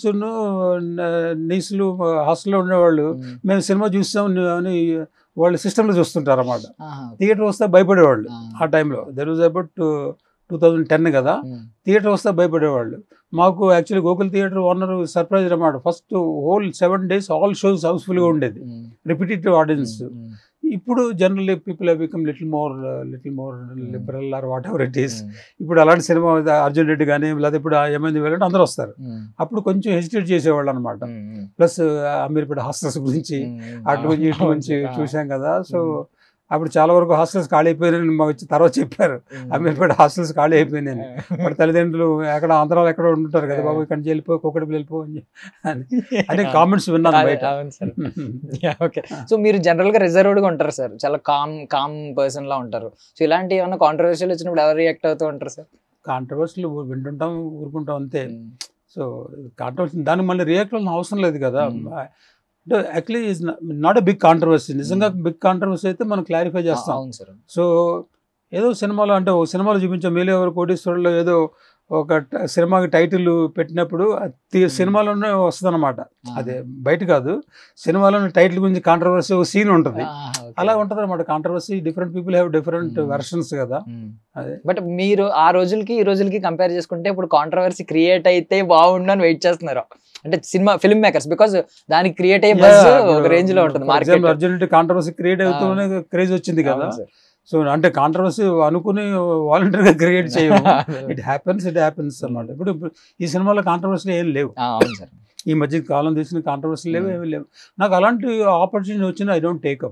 నీసులు హాస్టల్లో ఉండేవాళ్ళు మేము సినిమా చూస్తాం అని వాళ్ళు సిస్టంలో చూస్తుంటారు అన్నమాట థియేటర్ వస్తే భయపడేవాళ్ళు ఆ టైంలో there was about two thousand ten కదా థియేటర్ వస్తే భయపడేవాళ్ళు మాకు actually Gokul theatre owner surprise అనమాట first whole seven days all shows హౌస్ఫుల్గా ఉండేది రిపిటేటివ్ ఆడియన్స్ ఇప్పుడు generally people have become little more little more liberal or whatever it is ఈస్ ఇప్పుడు అలాంటి సినిమా అర్జున్ రెడ్డి కానీ లేకపోతే ఇప్పుడు ఏమైంది వెళ్ళంటే అందరూ వస్తారు అప్పుడు కొంచెం హెసిటేట్ చేసేవాళ్ళు అనమాట ప్లస్ అమీర్పేట హాస్టల్స్ గురించి అటు గురించి ఇటు గురించి చూసాం కదా సో అప్పుడు చాలా వరకు హాస్టల్స్ ఖాళీ అయిపోయినాయని మాకు వచ్చి తర్వాత చెప్పారు అమీర్పేట హాస్టల్స్ ఖాళీ అయిపోయినాయని మరి తల్లిదండ్రులు ఎక్కడ ఆంధ్రాలో ఎక్కడ ఉంటుంటారు కదా బాబు ఇక్కడి నుంచి వెళ్ళిపో కుక్కడికి వెళ్ళిపో అని అని అనే కామెంట్స్ విన్నాను బయట అవును సార్ ఓకే సో మీరు జనరల్ గా రిజర్వ్డ్ గా ఉంటారు సార్ చాలా కామ్ కామ్ పర్సన్ లా ఉంటారు సో ఇలాంటి ఏమైనా కాంట్రవర్షియల్ వచ్చినప్పుడు ఎవరు రియాక్ట్ అవుతూ ఉంటారు సార్ కాంట్రవర్సీలు వింటుంటాం ఊరుకుంటాం అంతే సో కాంట్రవర్సీ దానికి మళ్ళీ రియాక్ట్ అవ్వాల్సిన అవసరం లేదు కదా Hmm. అంటే actually is not a big controversy నిజంగా బిగ్ కాంట్రవర్సీ అయితే మనం క్లారిఫై చేస్తాం అవును సార్ సో ఏదో సినిమాలో అంటే ఓ సినిమాలో చూపించాం మీలో ఎవరు కోటీశ్వరులో ఏదో ఒక ట- సినిమాకి టైటిల్ పెట్టినప్పుడు అది తి- సినిమాలోనే వస్తుంది అనమాట అదే బయట కాదు సినిమాలోని టైటిల్ గురించి కాంట్రవర్సీ ఒక సీన్ ఉంటుంది అలా ఉంటుంది అనమాట controversy different people have different Hmm. Versions కదా అదే. బట్ మీరు ఆ రోజులకి ఈ రోజులకి కంపేర్ చేసుకుంటే ఇప్పుడు కాంట్రవర్సీ క్రియేట్ అయితే బాగుండు అని వెయిట్ చేస్తున్నారు అంటే సినిమా ఫిల్మ్ మేకర్స్ బికాస్ దానికి క్రియేట్ అయ్యే బజ్ ఒక రేంజ్ లో ఉంటుంది మార్కెట్ అర్జెంట్ కాంట్రవర్సీ క్రియేట్ అవుతూనే క్రేజ్ వచ్చింది కదా సో అంటే కాంట్రవర్సీ అనుకుని వాలంటీర్ గా క్రియేట్ చేయము ఇట్ హ్యాపెన్స్ ఇట్ హ్యాపెన్స్ అన్నమాట ఇప్పుడు ఇప్పుడు ఈ సినిమాలో కాంట్రవర్సీలు ఏం లేవు అవును సార్ ఈ మధ్య కాలం తీసిన కాంట్రవర్సీ లేవు Hmm. ఏమీ లేవు నాకు అలాంటి ఆపర్చునిటీ వచ్చినా ఐ డోంట్ టేకప్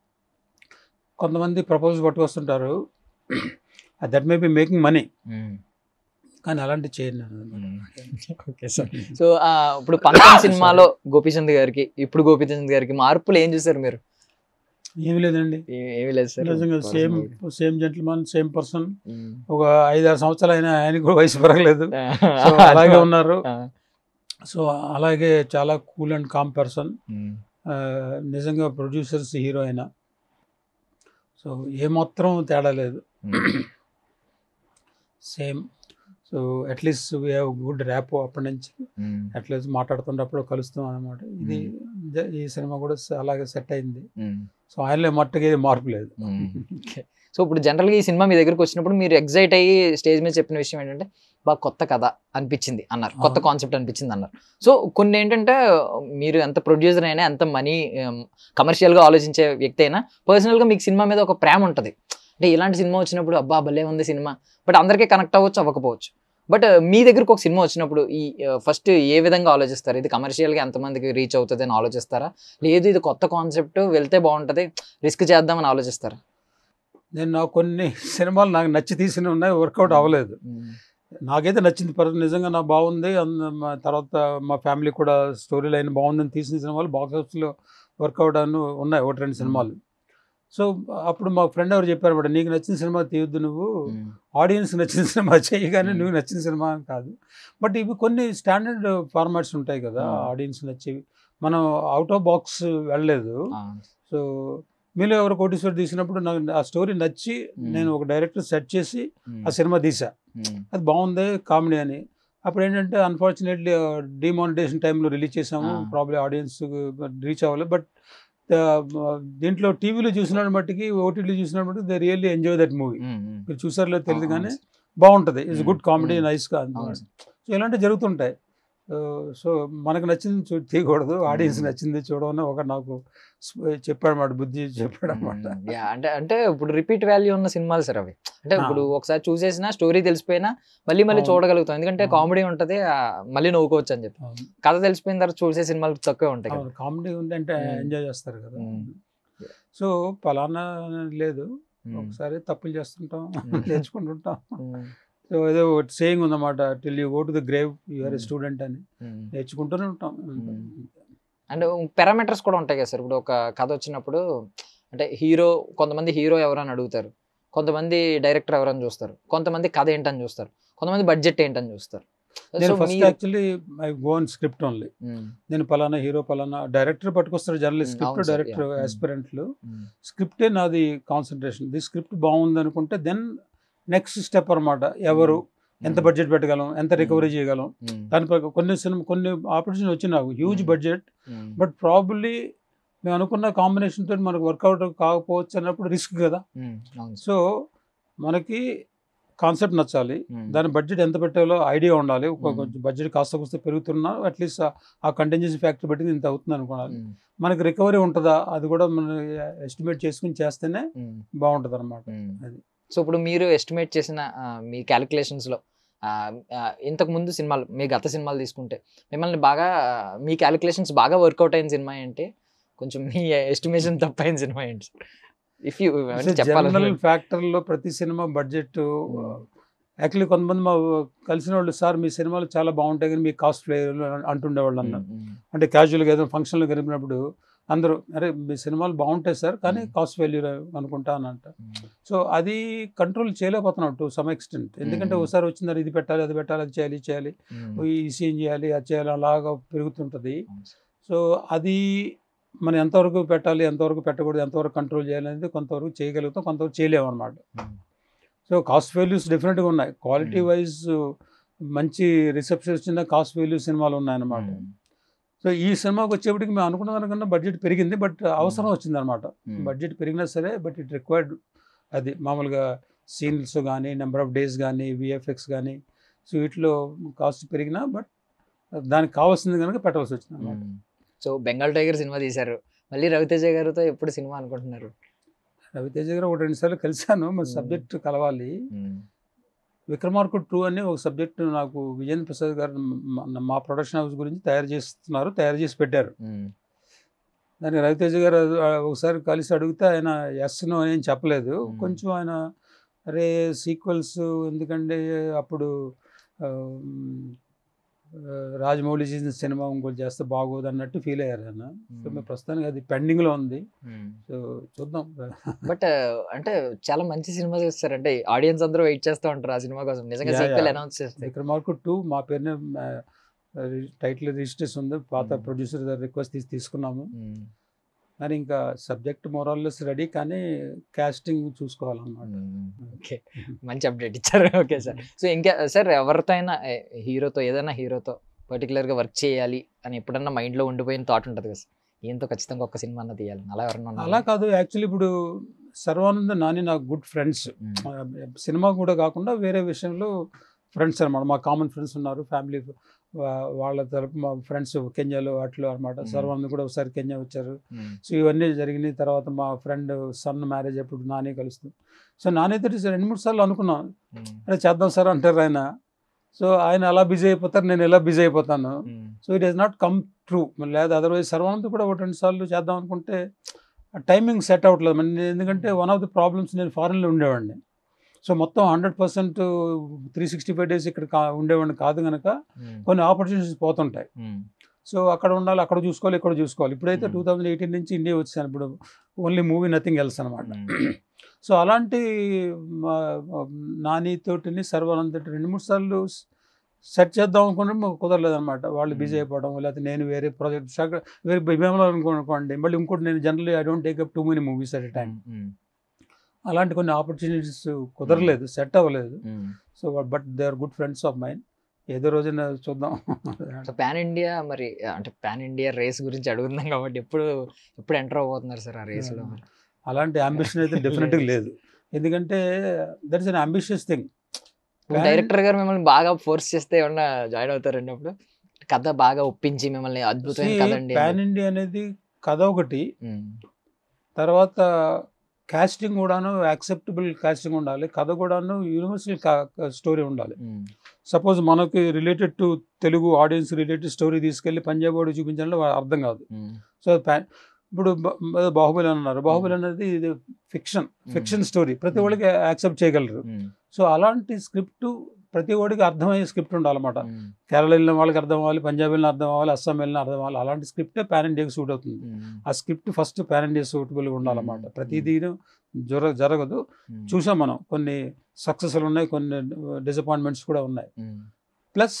కొంతమంది ప్రపోజల్ పట్టుకొస్తుంటారు that may be making money కానీ అలాంటి చేయను నేను ఓకే సార్ సో ఇప్పుడు పంతం సినిమాలో గోపీచంద్ గారికి ఇప్పుడు గోపీచంద్ గారికి మార్పులు ఏం చూసారు మీరు ఏమీ లేదండి ఏ- ఏమీ లేదు సార్ నిజంగా same same gentleman same person ఒక ఐదారు సంవత్సరాలు అయినా ఆయనకి కూడా వయసు పెరగలేదు సో అలాగే ఉన్నారు సో అలాగే చాలా కూల్ అండ్ కామ్ పర్సన్ నిజంగా ప్రొడ్యూసర్స్ హీరో అయినా సో ఏమాత్రం తేడా లేదు same so at least we have good rapport అప్పటి నుంచి అట్లీస్ట్ మాట్లాడుతున్నప్పుడు కలుస్తాం అనమాట ఇది జ- ఈ సినిమా కూడా స- అలాగే సెట్ అయింది సో ఆయనలో మట్టుగా ఏది మార్పు లేదు సో ఇప్పుడు జనరల్గా ఈ సినిమా మీ దగ్గరకు వచ్చినప్పుడు మీరు ఎగ్జైట్ అయ్యి స్టేజ్ మీద చెప్పిన విషయం ఏంటంటే బాగా కొత్త కథ అనిపించింది అన్నారు కొత్త అవును. కాన్సెప్ట్ అనిపించింది అన్నారు సో కొన్ని ఏంటంటే మీరు ఎంత ప్రొడ్యూసర్ అయినా ఎంత మనీ కమర్షియల్గా ఆలోచించే వ్యక్తి అయినా పర్సనల్గా మీకు సినిమా మీద ఒక ప్రేమ ఉంటుంది అంటే ఇలాంటి సినిమా వచ్చినప్పుడు అబ్బా భలే ఉంది సినిమా బట్ అందరికీ కనెక్ట్ అవ్వచ్చు అవ్వకపోవచ్చు బట్ మీ దగ్గరకు ఒక సినిమా వచ్చినప్పుడు ఈ ఫస్ట్ ఏ విధంగా ఆలోచిస్తారు ఇది కమర్షియల్గా ఎంతమందికి రీచ్ అవుతుంది అని ఆలోచిస్తారా లేదు ఇది కొత్త కాన్సెప్ట్ వెళ్తే బాగుంటుంది రిస్క్ చేద్దామని ఆలోచిస్తారా నేను నాకు కొన్ని సినిమాలు నాకు నచ్చి తీసిన ఉన్నాయి వర్కౌట్ అవ్వలేదు నాకైతే నచ్చింది పర్ నిజంగా నాకు బాగుంది అంద- మా తర్వాత మా ఫ్యామిలీ కూడా స్టోరీ లైన్ బాగుందని తీసిన సినిమాలు బాక్స్ ఆఫీస్లో వర్కౌట్ అని ఉన్నాయి ఒకటి రెండు సినిమాలు సో అప్పుడు మా ఫ్రెండ్ ఎవరు చెప్పారు అనమాట నీకు నచ్చిన సినిమా తీయొద్దు నువ్వు ఆడియన్స్ నచ్చిన సినిమా చేయి కానీ Hmm. నువ్వు నచ్చిన సినిమా అని కాదు బట్ ఇవి కొన్ని స్టాండర్డ్ ఫార్మాట్స్ ఉంటాయి కదా Hmm. ఆడియన్స్ నచ్చేవి మనం అవుట్ ఆఫ్ బాక్స్ వెళ్ళలేదు సో మీలో ఎవరు కోటీశ్వర్ తీసినప్పుడు నాకు ఆ స్టోరీ నచ్చి Hmm. నేను ఒక డైరెక్టర్ సెట్ చేసి ఆ సినిమా తీసా అది బాగుంది కామెడీ అని అప్పుడు ఏంటంటే అన్ఫార్చునేట్లీ డిమానిటేషన్ టైంలో రిలీజ్ చేసాము Ah. ప్రాబ్లీ ఆడియన్స్ రీచ్ అవ్వాలి బట్ దీంట్లో టీవీలో చూసిన మట్టికి ఓటీటీలో చూసిన మట్టికి they really enjoy that movie మీరు చూసారో తెలియదు కానీ బాగుంటుంది ఇట్స్ గుడ్ కామెడీ Mm. నైస్గా అవును సో ఇలాంటివి జరుగుతుంటాయి సో మనకు నచ్చింది చూ తీయకూడదు ఆడియన్స్ Mm. నచ్చింది చూడమని ఒక నాకు చెప్పాడు అన్నమాట బుద్ధి చెప్పాడు అనమాట యా అంటే అంటే ఇప్పుడు రిపీట్ వాల్యూ ఉన్న సినిమాలు సార్ అవి అంటే ఆ. ఇప్పుడు ఒకసారి చూసేసినా స్టోరీ తెలిసిపోయినా మళ్ళీ మళ్ళీ అవును. చూడగలుగుతాం ఎందుకంటే అవును. కామెడీ ఉంటది ఆ, మళ్ళీ నవ్వుకోవచ్చు అని చెప్పి కథ తెలిసిపోయిన తర్వాత చూసే సినిమాలు తక్కువే ఉంటాయి కదా కామెడీ ఉంది అంటే Mm. ఎంజాయ్ చేస్తారు కదా Mm. సో పలానా లేదు ఉమ్, ఒకసారి తప్పులు చేస్తుంటాం Hmm. నేర్చుకుంటుంటాం ఉమ్, సో ఏదో సేయింగ్ ఉందన్నమాట till you go to the grave you are a Hmm. Student అని ఉమ్. నేర్చుకుంటూనే ఉంటాం అండ్ పారామీటర్స్ కూడా ఉంటాయి కదా సార్ ఇప్పుడు ఒక కథ వచ్చినప్పుడు అంటే హీరో కొంతమంది హీరో ఎవరని అడుగుతారు కొంతమంది డైరెక్టర్ ఎవరని చూస్తారు కొంతమంది కథ ఏంటని చూస్తారు కొంతమంది బడ్జెట్ ఏంటని చూస్తారు నేను So ఫస్ట్ మీరు- actually I go on script only ఉమ్, నేను పలానా హీరో పలానా డైరెక్టర్ పట్టుకొస్తారు జర్నలిస్ట్ Hmm, స్క్రిప్ట్ అవును sir, డైరెక్టర్ yeah. Hmm. ఆస్పిరెంట్లు ఉమ్, స్క్రిప్టే నాది కాన్సన్ట్రేషన్ ది స్క్రిప్ట్ బాగుంది అనుకుంటే దెన్ నెక్స్ట్ స్టెప్ అన్నమాట ఎవరు ఎంత ఉమ్, బడ్జెట్ పెట్టగలం ఎంత రికవరీ చేయగలం ఉమ్, దాని ప్రకారం కొన్ని సినిమా కొన్ని ఆపర్చునిటీ వచ్చి నాకు హ్యూజ్ Hmm. బడ్జెట్ ఉమ్, బట్ ప్రాబబ్లీ మేము అనుకున్న కాంబినేషన్ తోటి మనకు వర్కౌట్ కాకపోవచ్చు అన్నప్పుడు రిస్క్ కదా ఉమ్, అవును సార్. సో మనకి కాన్సెప్ట్ నచ్చాలి ఉమ్, దాని బడ్జెట్ ఎంత పెట్టాలో ఐడియా ఉండాలి ఒక Hmm. కొంచెం బడ్జెట్ కాస్త కూస్త పెరుగుతున్నా అట్లీస్ట్ ఆ కంటింజెన్సీ ఫ్యాక్టర్ బట్టి ఇంత అవుతుంది అనుకోవాలి ఉమ్, మనకి రికవరీ ఉంటుందా అది కూడా మనం ఎస్టిమేట్ చేసుకుని చేస్తేనే ఉమ్, బాగుంటుంది అనమాట ఉమ్. అది. సో ఇప్పుడు మీరు ఎస్టిమేట్ చేసిన ఆ, మీ calculations లో ఆ, ఆ, ఇంతకు ముందు సినిమాలు మీ గత సినిమాలు తీసుకుంటే మిమ్మల్ని బాగా ఆ, మీ క్యాలిక్యులేషన్స్ బాగా వర్కౌట్ అయిన సినిమా ఏంటి కొంచెం మీ ఎస్టిమేషన్ తప్పైన సినిమా ఏంటి ఇఫ్ యూ చెప్పాలి జనరల్ ఫ్యాక్టర్లో ప్రతి సినిమా బడ్జెట్ యాక్చువల్లీ కొంతమంది మా కలిసిన వాళ్ళు సార్ మీ సినిమాలు చాలా బాగుంటాయి కానీ మీ కాస్ట్ ప్లేయర్ అంటుండేవాళ్ళు అన్నారు అంటే క్యాజువల్గా ఏదైనా ఫంక్షన్లో గడిపినప్పుడు అందరూ అరే మీ సినిమాలు బాగుంటాయి సార్ కానీ Hmm. కాస్ట్ వాల్యూ అనుకుంటా అని అంట సో అది కంట్రోల్ చేయలేకపోతున్నాం టు సమ్ ఎక్స్టెంట్ ఎందుకంటే Hmm. ఒకసారి వచ్చిందని ఇది పెట్టాలి అది పెట్టాలి అది చేయాలి ఇది చేయాలి ఈ సీన్ చేయాలి అది చేయాలి అలాగా పెరుగుతుంటుంది సో అది మనం ఎంతవరకు పెట్టాలి ఎంతవరకు పెట్టకూడదు ఎంతవరకు కంట్రోల్ చేయాలి అనేది కొంతవరకు చేయగలుగుతాం కొంతవరకు చేయలేము అనమాట సో కాస్ట్ వాల్యూస్ డెఫినెట్గా ఉన్నాయి క్వాలిటీ Hmm. వైజ్ మంచి రిసెప్షన్ వచ్చిన కాస్ట్ వాల్యూ సినిమాలు ఉన్నాయన్నమాట సో ఈ సినిమాకి వచ్చేప్పటికి మేము అనుకున్న దానికన్నా బడ్జెట్ పెరిగింది బట్ అవసరం వచ్చింది అనమాట బడ్జెట్ పెరిగినా సరే బట్ ఇట్ రిక్వైర్డ్ అది మామూలుగా సీన్స్ కానీ నెంబర్ ఆఫ్ డేస్ కానీ విఎఫ్ఎక్స్ కానీ సో వీటిలో కాస్ట్ పెరిగినా బట్ దానికి కావాల్సింది కనుక పెట్టాల్సి వచ్చింది అనమాట సో బెంగాల్ టైగర్ సినిమా తీశారు మళ్ళీ రవితేజ గారితో ఎప్పుడు సినిమా అనుకుంటున్నారు రవితేజ గారు ఒక రెండు సార్లు కలిశాను మరి Hmm. సబ్జెక్ట్ కలవాలి విక్రమార్కుడు టూ అని ఒక సబ్జెక్ట్ నాకు విజేంద్ర ప్రసాద్ గారు మ- మా ప్రొడక్షన్ హౌస్ గురించి తయారు చేస్తున్నారు తయారు చేసి పెట్టారు దానికి రవితేజ గారు అది- ఆ ఒకసారి కలిసి అడిగితే ఆయన ఎస్ నో అని ఏం చెప్పలేదు Hmm. కొంచెం ఆయన అరే సీక్వెల్స్ ఎందుకంటే అప్పుడు ఆ, ఆ, రాజమౌళి చేసిన సినిమా ఇంకోటి చేస్తే బాగోదు అన్నట్టు ఫీల్ అయ్యారు ఆయన సో మేము ప్రస్తుతానికి అది పెండింగ్లో ఉంది సో చూద్దాం బట్ అంటే చాలా మంచి సినిమా చేస్తారు అంటే ఆడియన్స్ అందరూ వెయిట్ చేస్తూ ఉంటారు ఆ సినిమా కోసం నిజంగా Yeah, సీక్వెల్ yeah. అనౌన్స్ చేస్తే విక్రమార్కు టూ మా పేరునే టైటిల్ రిజిస్ట్రేషన్ ఉంది పాత Hmm. ప్రొడ్యూసర్ రిక్వెస్ట్ తీసి తీసుకున్నాము మరి ఇంకా సబ్జెక్ట్ మొరాల్లెస్ రెడీ కానీ కాస్టింగ్ చూసుకోవాలన్నమాట ఓకే మంచి అప్డేట్ ఇచ్చారు ఓకే సార్ సో ఇంకా సార్ ఎవరితో అయినా హీరోతో ఏదైనా హీరోతో పర్టికులర్గా వర్క్ చేయాలి అని ఎప్పుడన్నా మైండ్లో ఉండిపోయిన థాట్ ఉంటుంది కదా సార్ ఈయంతో ఖచ్చితంగా ఒక సినిమా అన్న తీయాలి అలా ఎవరన్నా ఉన్నారా? అలా కాదు యాక్చువల్లీ ఇప్పుడు సర్వానంద నాని నాకు గుడ్ ఫ్రెండ్స్ మ్మ్. సినిమా కూడా కాకుండా వేరే విషయంలో ఫ్రెండ్స్ అనమాట మా కామన్ ఫ్రెండ్స్ ఉన్నారు ఫ్యామిలీ వాళ్ళ తరపు మా ఫ్రెండ్స్ కెన్యాలో వాటిలో అనమాట Hmm. సర్వానంద్ కూడా ఒకసారి కెన్యా వచ్చారు మ్మ్. సో ఇవన్నీ జరిగినాయి తర్వాత మా ఫ్రెండ్ సన్ మ్యారేజ్ అప్పుడు నాని కలుస్తాం సో నానితో రెండు మూడు సార్లు అనుకున్నాం మ్మ్. అరే చేద్దాం సార్ అంటారు ఆయన సో ఆయన అలా బిజీ అయిపోతారు నేను ఎలా బిజీ అయిపోతాను మ్మ్. So it is not come true లేదా అదర్వైజ్ సర్వానంద్ కూడా ఒక రెండు సార్లు చేద్దాం అనుకుంటే టైమింగ్ సెట్ అవ్వట్లేదు మరి ఎందుకంటే వన్ ఆఫ్ ది ప్రాబ్లమ్స్ నేను ఫారెన్లో ఉండేవాడిని సో మొత్తం hundred percent three sixty five days ఇక్కడ కా ఉండేవాడిని కాదు కనుక మ్మ్. కొన్ని ఆపర్చునిటీస్ పోతుంటాయి మ్మ్. సో అక్కడ ఉండాలి అక్కడ చూసుకోవాలి ఇక్కడ చూసుకోవాలి ఇప్పుడైతే Hmm. టూ థౌజండ్ ఎయిటీన్ నుంచి ఇండియా వచ్చాను ఇప్పుడు ఓన్లీ మూవీ నథింగ్ ఎల్స్ అనమాట మ్మ్. సో అలాంటి నానితోటిని సర్వానంద్ రెండు మూడు సార్లు సెట్ చేద్దాం అనుకుంటే మాకు కుదరలేదు అనమాట వాళ్ళు బిజీ Hmm. అయిపోవడం లేకపోతే నేను వేరే ప్రాజెక్ట్ శాఖ వేరే భీమలో అనుకోండి మళ్ళీ ఇంకోటి నేను generally I don't take up too many movies at a time మ్మ్. అలాంటి కొన్ని ఆపర్చునిటీస్ కుదరలేదు సెట్ అవ్వలేదు మ్మ్. So but they are good friends of mine ఏదో రోజున చూద్దాం సో పాన్ ఇండియా మరి అంటే పాన్ ఇండియా రేస్ గురించి అడుగుతున్నాం కాబట్టి ఎప్పుడు ఎప్పుడు ఎంటర్ అవబోతున్నారు సార్ ఆ రేస్ లో మరి? అలాంటి అంబిషన్ అయితే డెఫినెట్గా లేదు ఎందుకంటే that is an ambitious thing director గారు మిమ్మల్ని బాగా ఫోర్స్ చేస్తే ఏమన్నా జాయిన్ అవుతారండి అప్పుడు కథ బాగా ఒప్పించి మిమ్మల్ని అద్భుతమైన కథ అండి పాన్ ఇండియా అనేది కథ ఒకటి మ్మ్. తర్వాత కాస్టింగ్ కూడాను యాక్సెప్టబుల్ కాస్టింగ్ ఉండాలి కథ కూడాను యూనివర్సల్ స్టోరీ ఉండాలి మ్మ్. సపోజ్ మనకి related to Telugu audience related story తీసుకెళ్ళి పంజాబ్ వాడు చూపించాలంటే వా- అర్థం కాదు మ్మ్. సో ప్యా ఇప్పుడు బ- బ- బాహుబలి అని అన్నారు బాహుబలి అనేది ఇది ఫిక్షన్ ఫిక్షన్ స్టోరీ ప్రతి ఒక్కరికి యాక్సెప్ట్ చేయగలరు ఉమ్, సో అలాంటి స్క్రిప్ట్ ప్రతి ఒక్కడికి అర్థమయ్యే స్క్రిప్ట్ ఉండాలన్నమాట ఉమ్, కేరళ వెళ్ళిన వాళ్ళకి అర్థం అవ్వాలి పంజాబ్ వెళ్ళిన అర్థం అవ్వాలి అస్సాం వెళ్ళిన అర్థం అవ్వాలి అలాంటి స్క్రిప్టే పాన్ ఇండియాకి సూట్ అవుతుంది ఉమ్, ఆ స్క్రిప్ట్ ఫస్ట్ పాన్ ఇండియా సూటబుల్గా ఉండాలన్నమాట మ్మ్. ప్రతిదీ జర జరగదు ఉమ్, చూసాం మనం కొన్ని సక్సెస్లు ఉన్నాయి కొన్ని డిసప్పాయింట్మెంట్స్ కూడా ఉన్నాయి ఉమ్, ప్లస్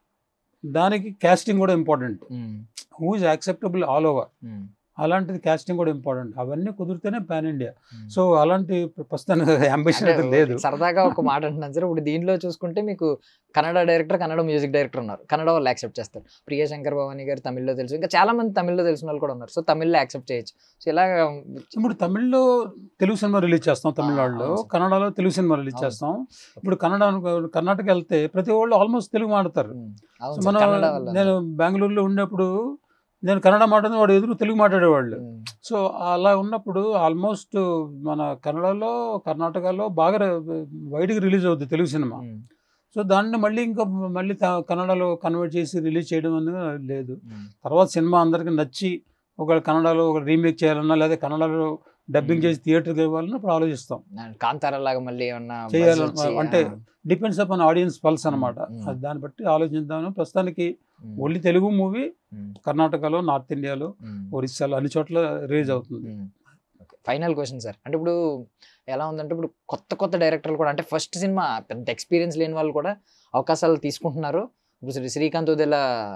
దానికి క్యాస్టింగ్ కూడా ఇంపార్టెంట్ ఉమ్, who is acceptable all over ఉమ్, అలాంటిది క్యాస్టింగ్ కూడా ఇంపార్టెంట్ అవన్నీ కుదిరితేనే పాన్ ఇండియా ఉమ్. సో అలాంటి ప్రస్తుతానికి అంబిషన్ అంటే అయితే లేదు సరదాగా ఒక మాట అంటున్నాను సార్ ఇప్పుడు దీంట్లో చూసుకుంటే మీకు Kannada director Kannada music director ఉన్నారు కన్నడ వాళ్ళు యాక్సెప్ట్ చేస్తారు ప్రియ శంకర్ భవాని గారు తమిళ్లో తెలుసు ఇంకా చాలా మంది తమిళ్లో తెలిసిన వాళ్ళు కూడా ఉన్నారు సో తమిళ్లో యాక్సెప్ట్ చేయొచ్చు సో ఇలా ఇప్పుడు తమిళ్లో తెలుగు సినిమా రిలీజ్ చేస్తాం తమిళనాడులో అవును సార్. కన్నడలో తెలుగు సినిమా రిలీజ్ అవును. చేస్తాం ఇప్పుడు కన్నడ అనుకో- కర్ణాటక వెళ్తే ప్రతి వాళ్ళు ఆల్మోస్ట్ తెలుగు మాట్లాడతారు ఉమ్, సో అవును సార్, మనం కన్నడ వల్ల నేను బెంగళూరులో ఉన్నప్పుడు నేను కన్నడ మాట్లాడిన వాడు ఎదురు తెలుగు మాట్లాడేవాళ్ళు ఉమ్, సో అలా ఉన్నప్పుడు ఆల్మోస్ట్ మన కన్నడలో కర్ణాటకలో బాగా వైడ్గా రిలీజ్ అవుద్ది తెలుగు సినిమా ఉమ్, సో దాన్ని మళ్ళీ ఇంకా మళ్ళీ త- కన్నడలో కన్వర్ట్ చేసి రిలీజ్ చేయడం అనేది లేదు ఉమ్, తర్వాత సినిమా అందరికి నచ్చి ఒక కన్నడలో ఒక రీమేక్ చేయాలన్నా లేదా కన్నడలో డబ్బింగ్ మ్మ్. చేసి థియేటర్కి ఇవ్వాలన్నా ఇప్పుడు ఆలోచిస్తాం అండ్ కాంతారా లాగా మళ్ళీ ఏమన్నా చేయాలి buzz వచ్చి, అంటే ఆ, డిపెండ్స్ అపాన్ ఆడియన్స్ పల్స్ అనమాట మ్మ్. అది దాన్ని బట్టి ఆలోచిద్దాము ప్రస్తుతానికి ఉమ్, ఓన్లీ తెలుగు మూవీ ఉమ్, కర్ణాటకలో నార్త్ ఇండియాలో ఉమ్. ఒరిస్సాలో అన్ని చోట్ల రిలీజ్ అవుతుంది ఫైనల్ క్వశ్చన్ సార్ అంటే ఇప్పుడు ఎలా ఉందంటే ఇప్పుడు కొత్త కొత్త డైరెక్టర్లు కూడా అంటే ఫస్ట్ సినిమా పెద్ద ఎక్స్పీరియన్స్ లేని వాళ్ళు కూడా అవకాశాలు తీసుకుంటున్నారు ఇప్పుడు శ్రీ- శ్రీకాంత్ ఉదయల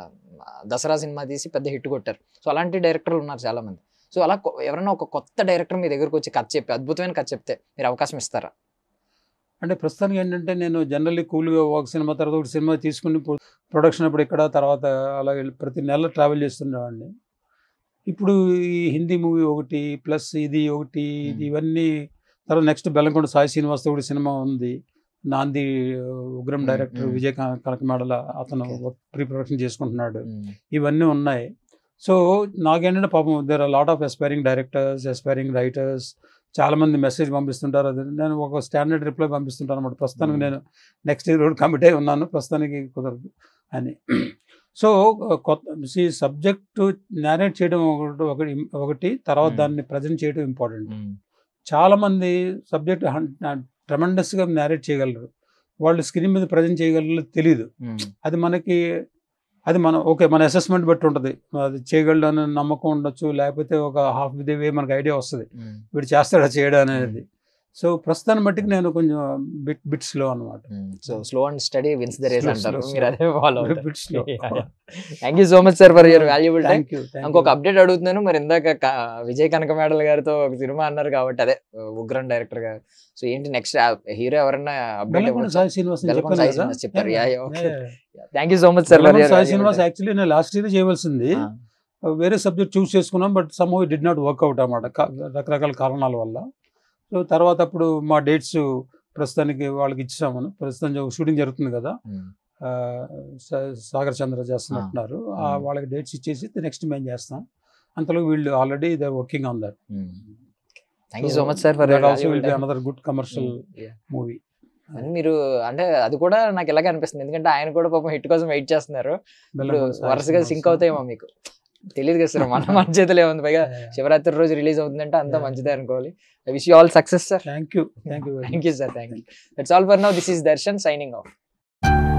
దసరా సినిమా తీసి పెద్ద హిట్ కొట్టారు సో అలాంటి డైరెక్టర్లు ఉన్నారు చాలా మంది సో అలా కొ- ఎవరైనా ఒక కొత్త డైరెక్టర్ మీ దగ్గరకు వచ్చి కథ చెప్పి అద్భుతమైన కథ చెప్తే మీరు అవకాశం ఇస్తారా అంటే ప్రస్తుతానికి ఏంటంటే నేను జనరల్లీ కూల్గా ఒక సినిమా తర్వాత ఒక సినిమా తీసుకుని ప్రొడక్షన్ అప్పుడు ఇక్కడ తర్వాత అలాగే ప్రతి నెల ట్రావెల్ చేస్తుండేవాడిని ఇప్పుడు ఈ హిందీ మూవీ ఒకటి ప్లస్ ఇది ఒకటి ఇది Hmm. ఇవన్నీ తర్వాత నెక్స్ట్ బెల్లంకొండ సాయి శ్రీనివాస్తో ఒకటి సినిమా ఉంది Naandhi Ugram Hmm, director hmm. Vijay క- కనకమేడల అతను Okay. ప్రీ ప్రొడక్షన్ చేసుకుంటున్నాడు ఉమ్, ఇవన్నీ ఉన్నాయి సో నాకేంటంటే పాపం there are lot of aspiring directors aspiring writers చాలా మంది మెసేజ్ పంపిస్తుంటారు అది నేను ఒక స్టాండర్డ్ రిప్లై పంపిస్తుంటాను అనమాట ప్రస్తుతానికి Hmm. నేను నెక్స్ట్ ఇయర్ రోడ్ కమిట్ అయి ఉన్నాను ప్రస్తుతానికి కుదరదు అని సో కొత్త సబ్జెక్ట్ నేరేట్ చేయడం ఒకటి ఒకటి ఒకటి తర్వాత Hmm. దాన్ని ప్రజెంట్ చేయడం ఇంపార్టెంట్ ఉమ్, చాలా మంది సబ్జెక్ట్ ట్రమెండస్గా నేరేట్ చేయగలరు వాళ్ళు స్క్రీన్ మీద ప్రజెంట్ చేయగలరు తెలియదు ఉమ్, అది మనకి అది మన ఓకే మన అసెస్మెంట్ బట్టి ఉంటుంది అది చేయగలడు అనే నమ్మకం ఉండొచ్చు లేకపోతే ఒక హాఫ్ ది వే మనకు ఐడియా వస్తుంది ఉమ్, వీడు చేస్తాడా చేయడా అనేది సో ప్రస్తుతాన్ని బట్టికి నేను కొంచెం బిట్ బిట్ స్లో అనమాట ఉమ్. So slow and steady wins the race Slow, అంటారు slow, మీరు అదే follow bit slow thank you so much sir for your valuable time thank you ఇంకొక అప్డేట్ అడుగుతున్నాను మరి ఇందాక క- విజయ్ కనక మేడల్ గారితో ఒక సినిమా అన్నారు కాబట్టి అదే ఉగ్రం డైరెక్టర్ గారు సో ఏంటి నెక్స్ట్ హీరో ఎవరన్నా బెల్లకొండ అప్డేట్ సాయి శ్రీనివాస్ అని బెల్లకొండ చెప్పాను సాయి కదా శ్రీనివాస్ చెప్పారు. Yeah, Yeah, yeah, okay. yeah. Thank you so much sir Bellamkonda Sai Srinivas actually నేను లాస్ట్ ఇయర్ చేయవలసింది ఆ. వేరే సబ్జెక్ట్ చూస్ చేసుకున్నాం but somehow did not work out అన్నమాట కా- రకరకాల కారణాల వల్ల సో తర్వాత అప్పుడు మా డేట్స్ ప్రస్తుతానికి వాళ్ళకి ఇచ్చాము ప్రస్తుతం షూటింగ్ జరుగుతుంది కదా ఆ, సా- సాగర్ చంద్ర చేస్తున్నట్టున్నారు ఆ, Hmm. వాళ్ళకి డేట్స్ ఇచ్చేసి నెక్స్ట్ మేము చేస్తాం అంతలో వీళ్ళు already they working on that thank you so much sir for also will be another good commercial movie మీరు అంటే అది కూడా నాకు ఇలాగే అనిపిస్తుంది ఎందుకంటే ఆయన కూడా పాపం హిట్ కోసం వెయిట్ చేస్తున్నారు ఇప్పుడు వరుసగా సింక్ అవుతాయేమో మీకు తెలియదు కదా సార్ మన మన చేతిలో ఏముంది పైగా శివరాత్రి రోజు రిలీజ్ అవుతుందంటే అంతా Yeah. మంచిదే అనుకోవాలి I wish you all success sir thank you thank you thank you sir thank you that's all for now this is Darshan signing of